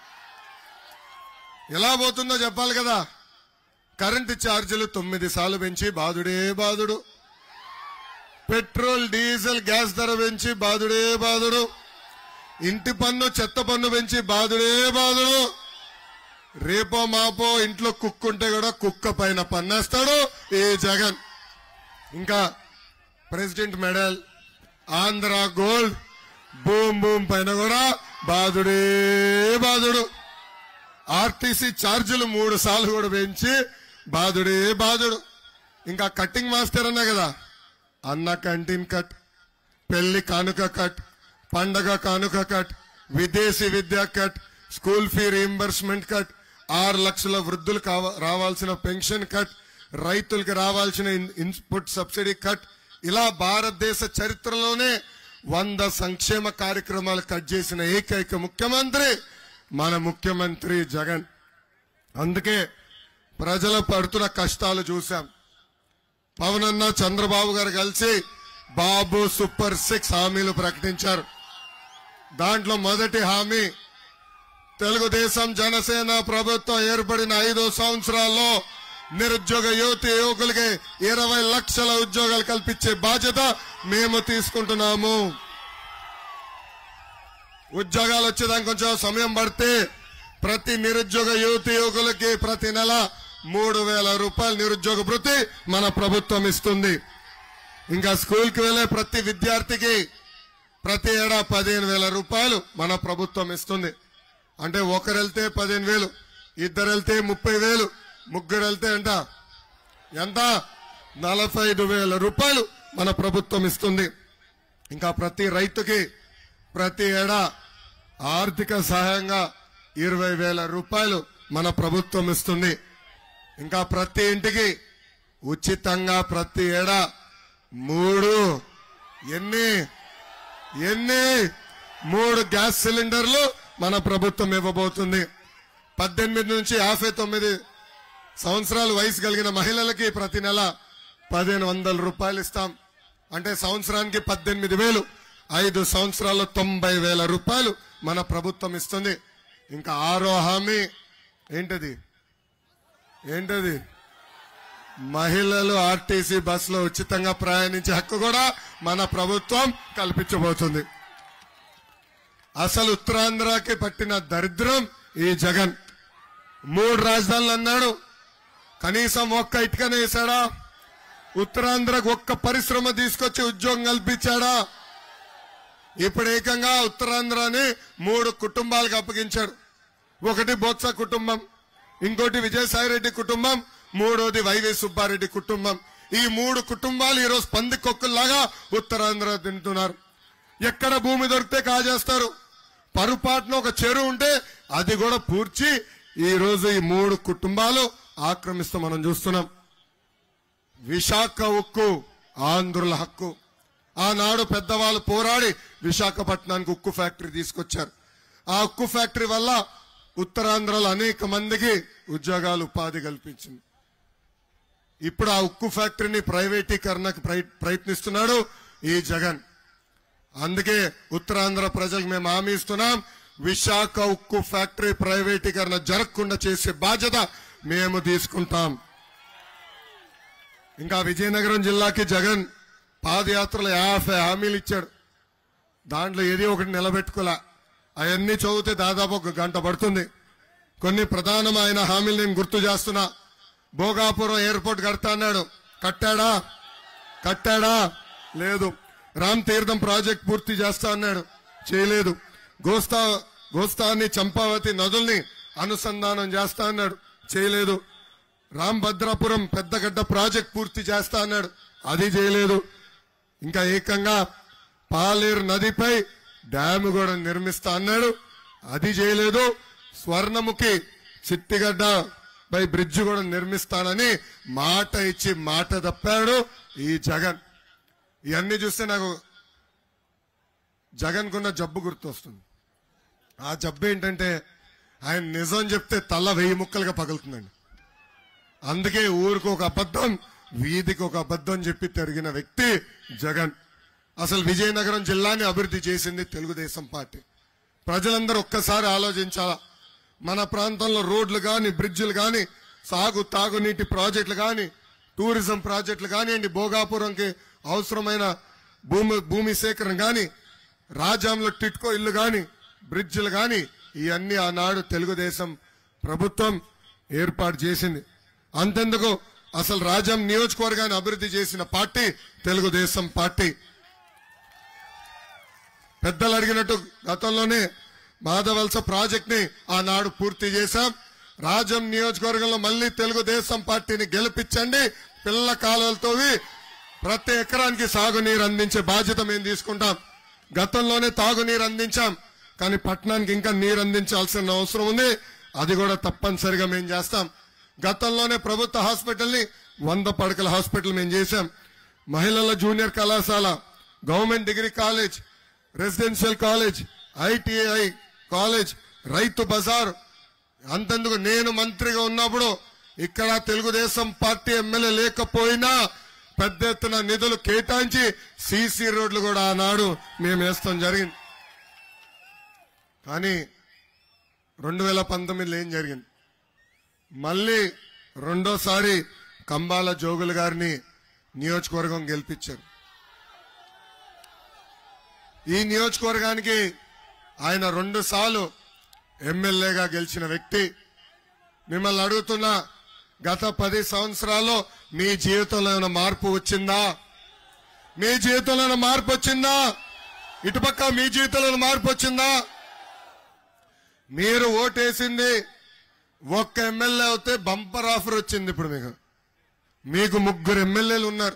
ఎలా పోతుందో చెప్పాలి కదా కరెంటు ఛార్జీలు తొమ్మిది సార్లు పెంచి బాధుడే బాధుడు పెట్రోల్ డీజిల్ గ్యాస్ ధర పెంచి బాధుడే బాధుడు ఇంటి పన్ను చెత్త పన్ను పెంచి బాధుడే బాధుడు రేపో మాపో ఇంట్లో కుక్క ఉంటే కూడా కుక్క పైన పన్నేస్తాడు ఈ జగన్ ఇంకా president medal Andhra gold boom boom పైన కూడా బాధుడే బాధుడు ఆర్టీసీ ఛార్జీలు మూడు సార్లు కూడా పెంచి బాధుడే బాధుడు ఇంకా కట్టింగ్ మాస్టర్ అన్నా కదా అన్న కంటిన్ కట్ పెళ్లి కానుక కట్ పండగ కానుక కట్ విదేశీ విద్యా cut school fee reimbursement cut ఆరు లక్షల వృద్ధులు కావ- రావాల్సిన పెన్షన్ కట్ రైతులకు రావాల్సిన ఇన్- ఇన్పుట్ సబ్సిడీ కట్ ఇలా భారతదేశ చరిత్రలోనే వంద సంక్షేమ కార్యక్రమాలు కట్ చేసిన ఏకైక ముఖ్యమంత్రి మన ముఖ్యమంత్రి జగన్ అందుకే ప్రజలు పడుతున్న కష్టాలు చూశాం పవన్ అన్న చంద్రబాబు గారు కలిసి బాబు సూపర్ సిక్స్ హామీలు ప్రకటించారు దాంట్లో మొదటి హామీ తెలుగుదేశం జనసేన ప్రభుత్వం ఏర్పడిన ఐదు సంవత్సరాల్లో నిరుద్యోగ యువతి యువకులకి ఇరవై లక్షల ఉద్యోగాలు కల్పించే బాధ్యత మేము తీసుకుంటున్నాము ఉద్యోగాలు వచ్చేదానికి కొంచెం సమయం పడితే ప్రతి నిరుద్యోగ యువతి యువకులకి ప్రతి నెల మూడు వేల రూపాయల నిరుద్యోగ భృతి మన ప్రభుత్వం ఇస్తుంది ఇంకా స్కూల్కి వెళ్లే ప్రతి విద్యార్థికి ప్రతి ఏడా పదిహేను వేల రూపాయలు మన ప్రభుత్వం ఇస్తుంది అంటే ఒకరు వెళ్తే పదిహేను వేలు ఇద్దరు వెళ్తే ముప్పై వేలు ముగ్గురు వెళ్తే ఎంత ఎంత నలభై ఐదు వేల రూపాయలు మన ప్రభుత్వం ఇస్తుంది ఇంకా ప్రతి రైతుకి ప్రతి ఏడా ఆర్థిక సహాయంగా ఇరవై వేల రూపాయలు మన ప్రభుత్వం ఇస్తుంది ఇంకా ప్రతి ఇంటికి ఉచితంగా ప్రతి ఏడా మూడు ఎన్ని ఎన్ని మూడు గ్యాస్ సిలిండర్లు మన ప్రభుత్వం ఇవ్వబోతుంది పద్దెనిమిది నుంచి యాభై తొమ్మిది సంవత్సరాలు వయసు కలిగిన మహిళలకి ప్రతి నెల పదిహేను వందల రూపాయలు ఇస్తాం అంటే సంవత్సరానికి పద్దెనిమిది వేలు ఐదు సంవత్సరాల్లో తొంభై వేల రూపాయలు మన ప్రభుత్వం ఇస్తుంది ఇంకా ఆరో హామీ ఏంటది ఏంటది మహిళలు ఆర్టీసీ బస్సులో ఉచితంగా ప్రయాణించే హక్కు కూడా మన ప్రభుత్వం కల్పించబోతుంది అసలు ఉత్తరాంధ్రకి పట్టిన దరిద్రం ఈ జగన్ మూడు రాజధానులు అన్నాడు కనీసం ఒక్క ఇటుకనే వేశాడా ఉత్తరాంధ్రకు ఒక్క పరిశ్రమ తీసుకొచ్చి ఉద్యోగం కల్పించాడా ఇప్పుడు ఏకంగా ఉత్తరాంధ్రని మూడు కుటుంబాలకు అప్పగించాడు ఒకటి బొత్స కుటుంబం ఇంకోటి విజయసాయిరెడ్డి కుటుంబం మూడోది వైవి సుబ్బారెడ్డి కుటుంబం ఈ మూడు కుటుంబాలు ఈరోజు పందికొక్కుల్లాగా ఉత్తరాంధ్ర తింటున్నారు ఎక్కడ భూమి దొరికితే కాజేస్తారు పరుపాటున ఒక చెరువు ఉంటే అది కూడా పూడ్చి ఈ రోజు ఈ మూడు కుటుంబాలు ఆక్రమిస్తూ మనం చూస్తున్నాం విశాఖ ఉక్కు ఆంధ్రుల హక్కు ఆనాడు పెద్దవాళ్ళు పోరాడి విశాఖపట్నానికి ఉక్కు ఫ్యాక్టరీ తీసుకొచ్చారు ఆ ఉక్కు ఫ్యాక్టరీ వల్ల ఉత్తరాంధ్రలో అనేక మందికి ఉద్యోగాలు ఉపాధి కల్పించింది ఇప్పుడు ఆ ఉక్కు ఫ్యాక్టరీని ప్రైవేటీకరణకు ప్రయ- ప్రయత్నిస్తున్నాడు ఈ జగన్ అందుకే ఉత్తరాంధ్ర ప్రజలకు మేము హామీ ఇస్తున్నాం విశాఖ ఉక్కు ఫ్యాక్టరీ ప్రైవేటీకరణ జరగకుండా చేసే బాధ్యత మేము తీసుకుంటాం ఇంకా విజయనగరం జిల్లాకి జగన్ పాదయాత్రలో యాభై హామీలు ఇచ్చాడు దాంట్లో ఏది ఒకటి నిలబెట్టుకోలే అవన్నీ చదివితే దాదాపు ఒక గంట పడుతుంది కొన్ని ప్రధానమైన హామీలు నేను గుర్తు చేస్తున్నా భోగాపురం ఎయిర్పోర్ట్ కడతా అన్నాడు కట్టాడా కట్టాడా లేదు రామ్ తీర్థం ప్రాజెక్ట్ పూర్తి చేస్తా అన్నాడు చేయలేదు గోస్తా గోస్తాన్ని చంపావతి నదుల్ని అనుసంధానం చేస్తా అన్నాడు చేయలేదు రాంభద్రాపురం పెద్దగడ్డ ప్రాజెక్ట్ పూర్తి చేస్తా అన్నాడు అది చేయలేదు ఇంకా ఏకంగా పాలేరు నదిపై డ్యామ్ కూడా నిర్మిస్తా అన్నాడు అది చేయలేదు స్వర్ణముఖి చిట్టిగడ్డ పై బ్రిడ్జ్ కూడా నిర్మిస్తానని మాట ఇచ్చి మాట తప్పాడు ఈ జగన్ ఇవన్నీ చూస్తే నాకు జగన్ కున్న జబ్బు గుర్తొస్తుంది ఆ జబ్బు ఏంటంటే ఆయన నిజం చెప్తే తల వెయ్యి ముక్కలుగా పగులుతుందండి అందుకే ఊరికి ఒక అబద్ధం వీధికి ఒక అబద్ధం చెప్పి తిరిగిన వ్యక్తి జగన్ అసలు విజయనగరం జిల్లాని అభివృద్ధి చేసింది తెలుగుదేశం పార్టీ ప్రజలందరూ ఒక్కసారి ఆలోచించాలా మన ప్రాంతంలో రోడ్లు కానీ బ్రిడ్జిలు కానీ సాగు తాగునీటి ప్రాజెక్టులు కానీ టూరిజం ప్రాజెక్టులు కానివ్వండి భోగాపురంకి అవసరమైన భూమి భూమి సేకరణ కానీ రాజాంలో టిట్కో ఇల్లు కానీ బ్రిడ్జిలు కానీ ఇవన్నీ ఆనాడు తెలుగుదేశం ప్రభుత్వం ఏర్పాటు చేసింది అంతెందుకు అసలు రాజాం నియోజకవర్గాన్ని అభివృద్ధి చేసిన పార్టీ తెలుగుదేశం పార్టీ పెద్దలు అడిగినట్టు గతంలోనే మాధవలస ప్రాజెక్ట్ ని ఆనాడు పూర్తి చేశాం రాజం నియోజకవర్గంలో మళ్ళీ తెలుగుదేశం పార్టీని గెలిపించండి పిల్ల కాలువలతో ప్రతి ఎకరానికి సాగునీరు అందించే బాధ్యత మేము తీసుకుంటాం గతంలోనే తాగునీరు అందించాం కానీ పట్టణానికి ఇంకా నీరు అందించాల్సిన అవసరం ఉంది అది కూడా తప్పనిసరిగా మేము చేస్తాం గతంలోనే ప్రభుత్వ హాస్పిటల్ని వంద పడకల హాస్పిటల్ మేము చేశాం మహిళల జూనియర్ కళాశాల government degree college residential college ITI college రైతు బజార్ అంతెందుకు నేను మంత్రిగా ఉన్నప్పుడు ఇక్కడ తెలుగుదేశం పార్టీ ఎమ్మెల్యే లేకపోయినా పెద్ద ఎత్తున నిధులు కేటాయించి సీసీ రోడ్లు కూడా ఆనాడు మేము వేస్తాం జరిగింది కానీ రెండు వేల పంతొమ్మిదిలో ఏం జరిగింది మళ్ళీ రెండోసారి కంబాల జోగులు గారిని నియోజకవర్గం గెలిపించారు ఈ నియోజకవర్గానికి ఆయన రెండు సార్లు ఎమ్మెల్యేగా గెలిచిన వ్యక్తి మిమ్మల్ని అడుగుతున్నా గత పది సంవత్సరాల్లో మీ జీవితంలో ఏమైనా మార్పు వచ్చిందా మీ జీవితంలో ఏమైనా మార్పు వచ్చిందా ఇటుపక్క మీ జీవితంలో ఏమైనా మార్పు వచ్చిందా మీరు ఓటేసింది ఒక్క ఎమ్మెల్యే అవుతే బంపర్ ఆఫర్ వచ్చింది ఇప్పుడు మీకు మీకు ముగ్గురు ఎమ్మెల్యేలు ఉన్నారు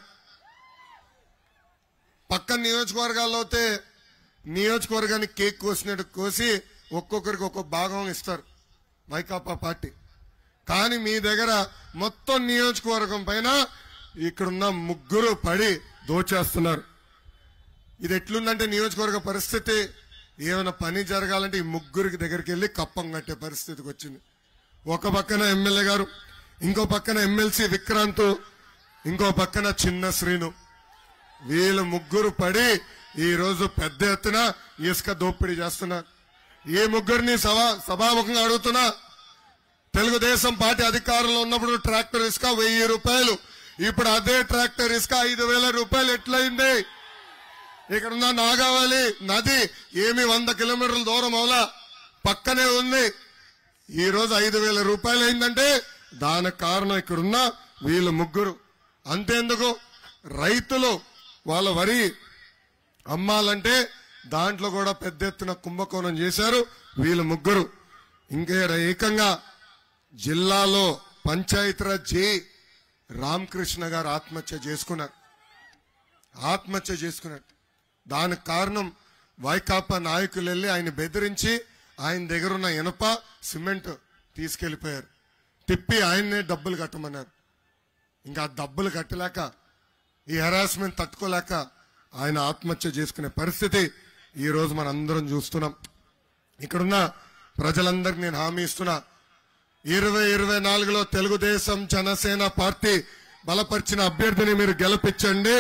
పక్క నియోజకవర్గాల్లో అయితే నియోజకవర్గానికి కేక్ కోసినట్టు కోసి ఒక్కొక్కరికి ఒక్కొక్క భాగం ఇస్తారు వైకాపా పార్టీ కానీ మీ దగ్గర మొత్తం నియోజకవర్గం పైన ఇక్కడున్న ముగ్గురు పడి దోచేస్తున్నారు ఇది ఎట్లుందంటే నియోజకవర్గ పరిస్థితి ఏమైనా పని జరగాలంటే ఈ ముగ్గురికి దగ్గరికి వెళ్ళి కప్పం కట్టే పరిస్థితికి వచ్చింది ఒక పక్కన ఎమ్మెల్యే గారు ఇంకో పక్కన ఎమ్మెల్సీ విక్రాంత్ ఇంకో పక్కన చిన్న శ్రీను వీళ్ళు ముగ్గురు పడి ఈ రోజు పెద్ద ఎత్తున ఇసుక దోపిడీ చేస్తున్నారు ఈ ముగ్గురిని సభా సభాముఖంగా అడుగుతున్నా తెలుగుదేశం పార్టీ అధికారంలో ఉన్నప్పుడు ట్రాక్టర్ ఇసుక వెయ్యి రూపాయలు ఇప్పుడు అదే ట్రాక్టర్ ఇసుక ఐదు వేల రూపాయలు ఎట్లయింది ఇక్కడ ఉన్న నాగావళి నది ఏమి వంద కిలోమీటర్ల దూరం అవలా పక్కనే ఉంది ఈ రోజు ఐదు వేల రూపాయలు అయిందంటే దానికి కారణం ఇక్కడున్న వీళ్ళు ముగ్గురు అంతేందుకు రైతులు వాళ్ళ వరి అమ్మాలంటే దాంట్లో కూడా పెద్ద ఎత్తున కుంభకోణం చేశారు వీళ్ళు ముగ్గురు ఇంకా ఈడ ఏకంగా జిల్లాలో పంచాయతీరాజ్ జే రామకృష్ణ గారు ఆత్మహత్య చేసుకున్నారు ఆత్మహత్య చేసుకున్నాడు దానికి కారణం వైకాపా నాయకులు వెళ్ళి ఆయన బెదిరించి ఆయన దగ్గర ఉన్న ఇనప సిమెంట్ తీసుకెళ్లిపోయారు తిప్పి ఆయన్నే డబ్బులు కట్టమన్నారు ఇంకా ఆ డబ్బులు కట్టలేక ఈ హెరాస్మెంట్ తట్టుకోలేక ఆయన ఆత్మహత్య చేసుకునే పరిస్థితి ఈ రోజు మనం అందరం చూస్తున్నాం ఇక్కడున్న ప్రజలందరికీ నేను హామీ ఇస్తున్నా ఇరవై ఇరవై నాలుగులో తెలుగుదేశం జనసేన పార్టీ బలపరిచిన అభ్యర్థిని మీరు గెలిపించండి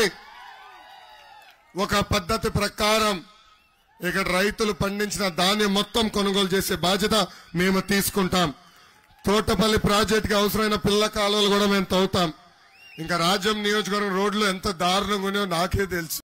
ఒక పద్ధతి ప్రకారం ఇక్కడ రైతులు పండించిన ధాన్యం మొత్తం కొనుగోలు చేసే బాధ్యత మేము తీసుకుంటాం తోటపల్లి ప్రాజెక్టుకి అవసరమైన పిల్ల కాలువలు కూడా మేము తవ్వుతాం ఇంకా రాజ్యం నియోజకవర్గం రోడ్లు ఎంత దారుణంగా ఉన్నాయో నాకే తెలుసు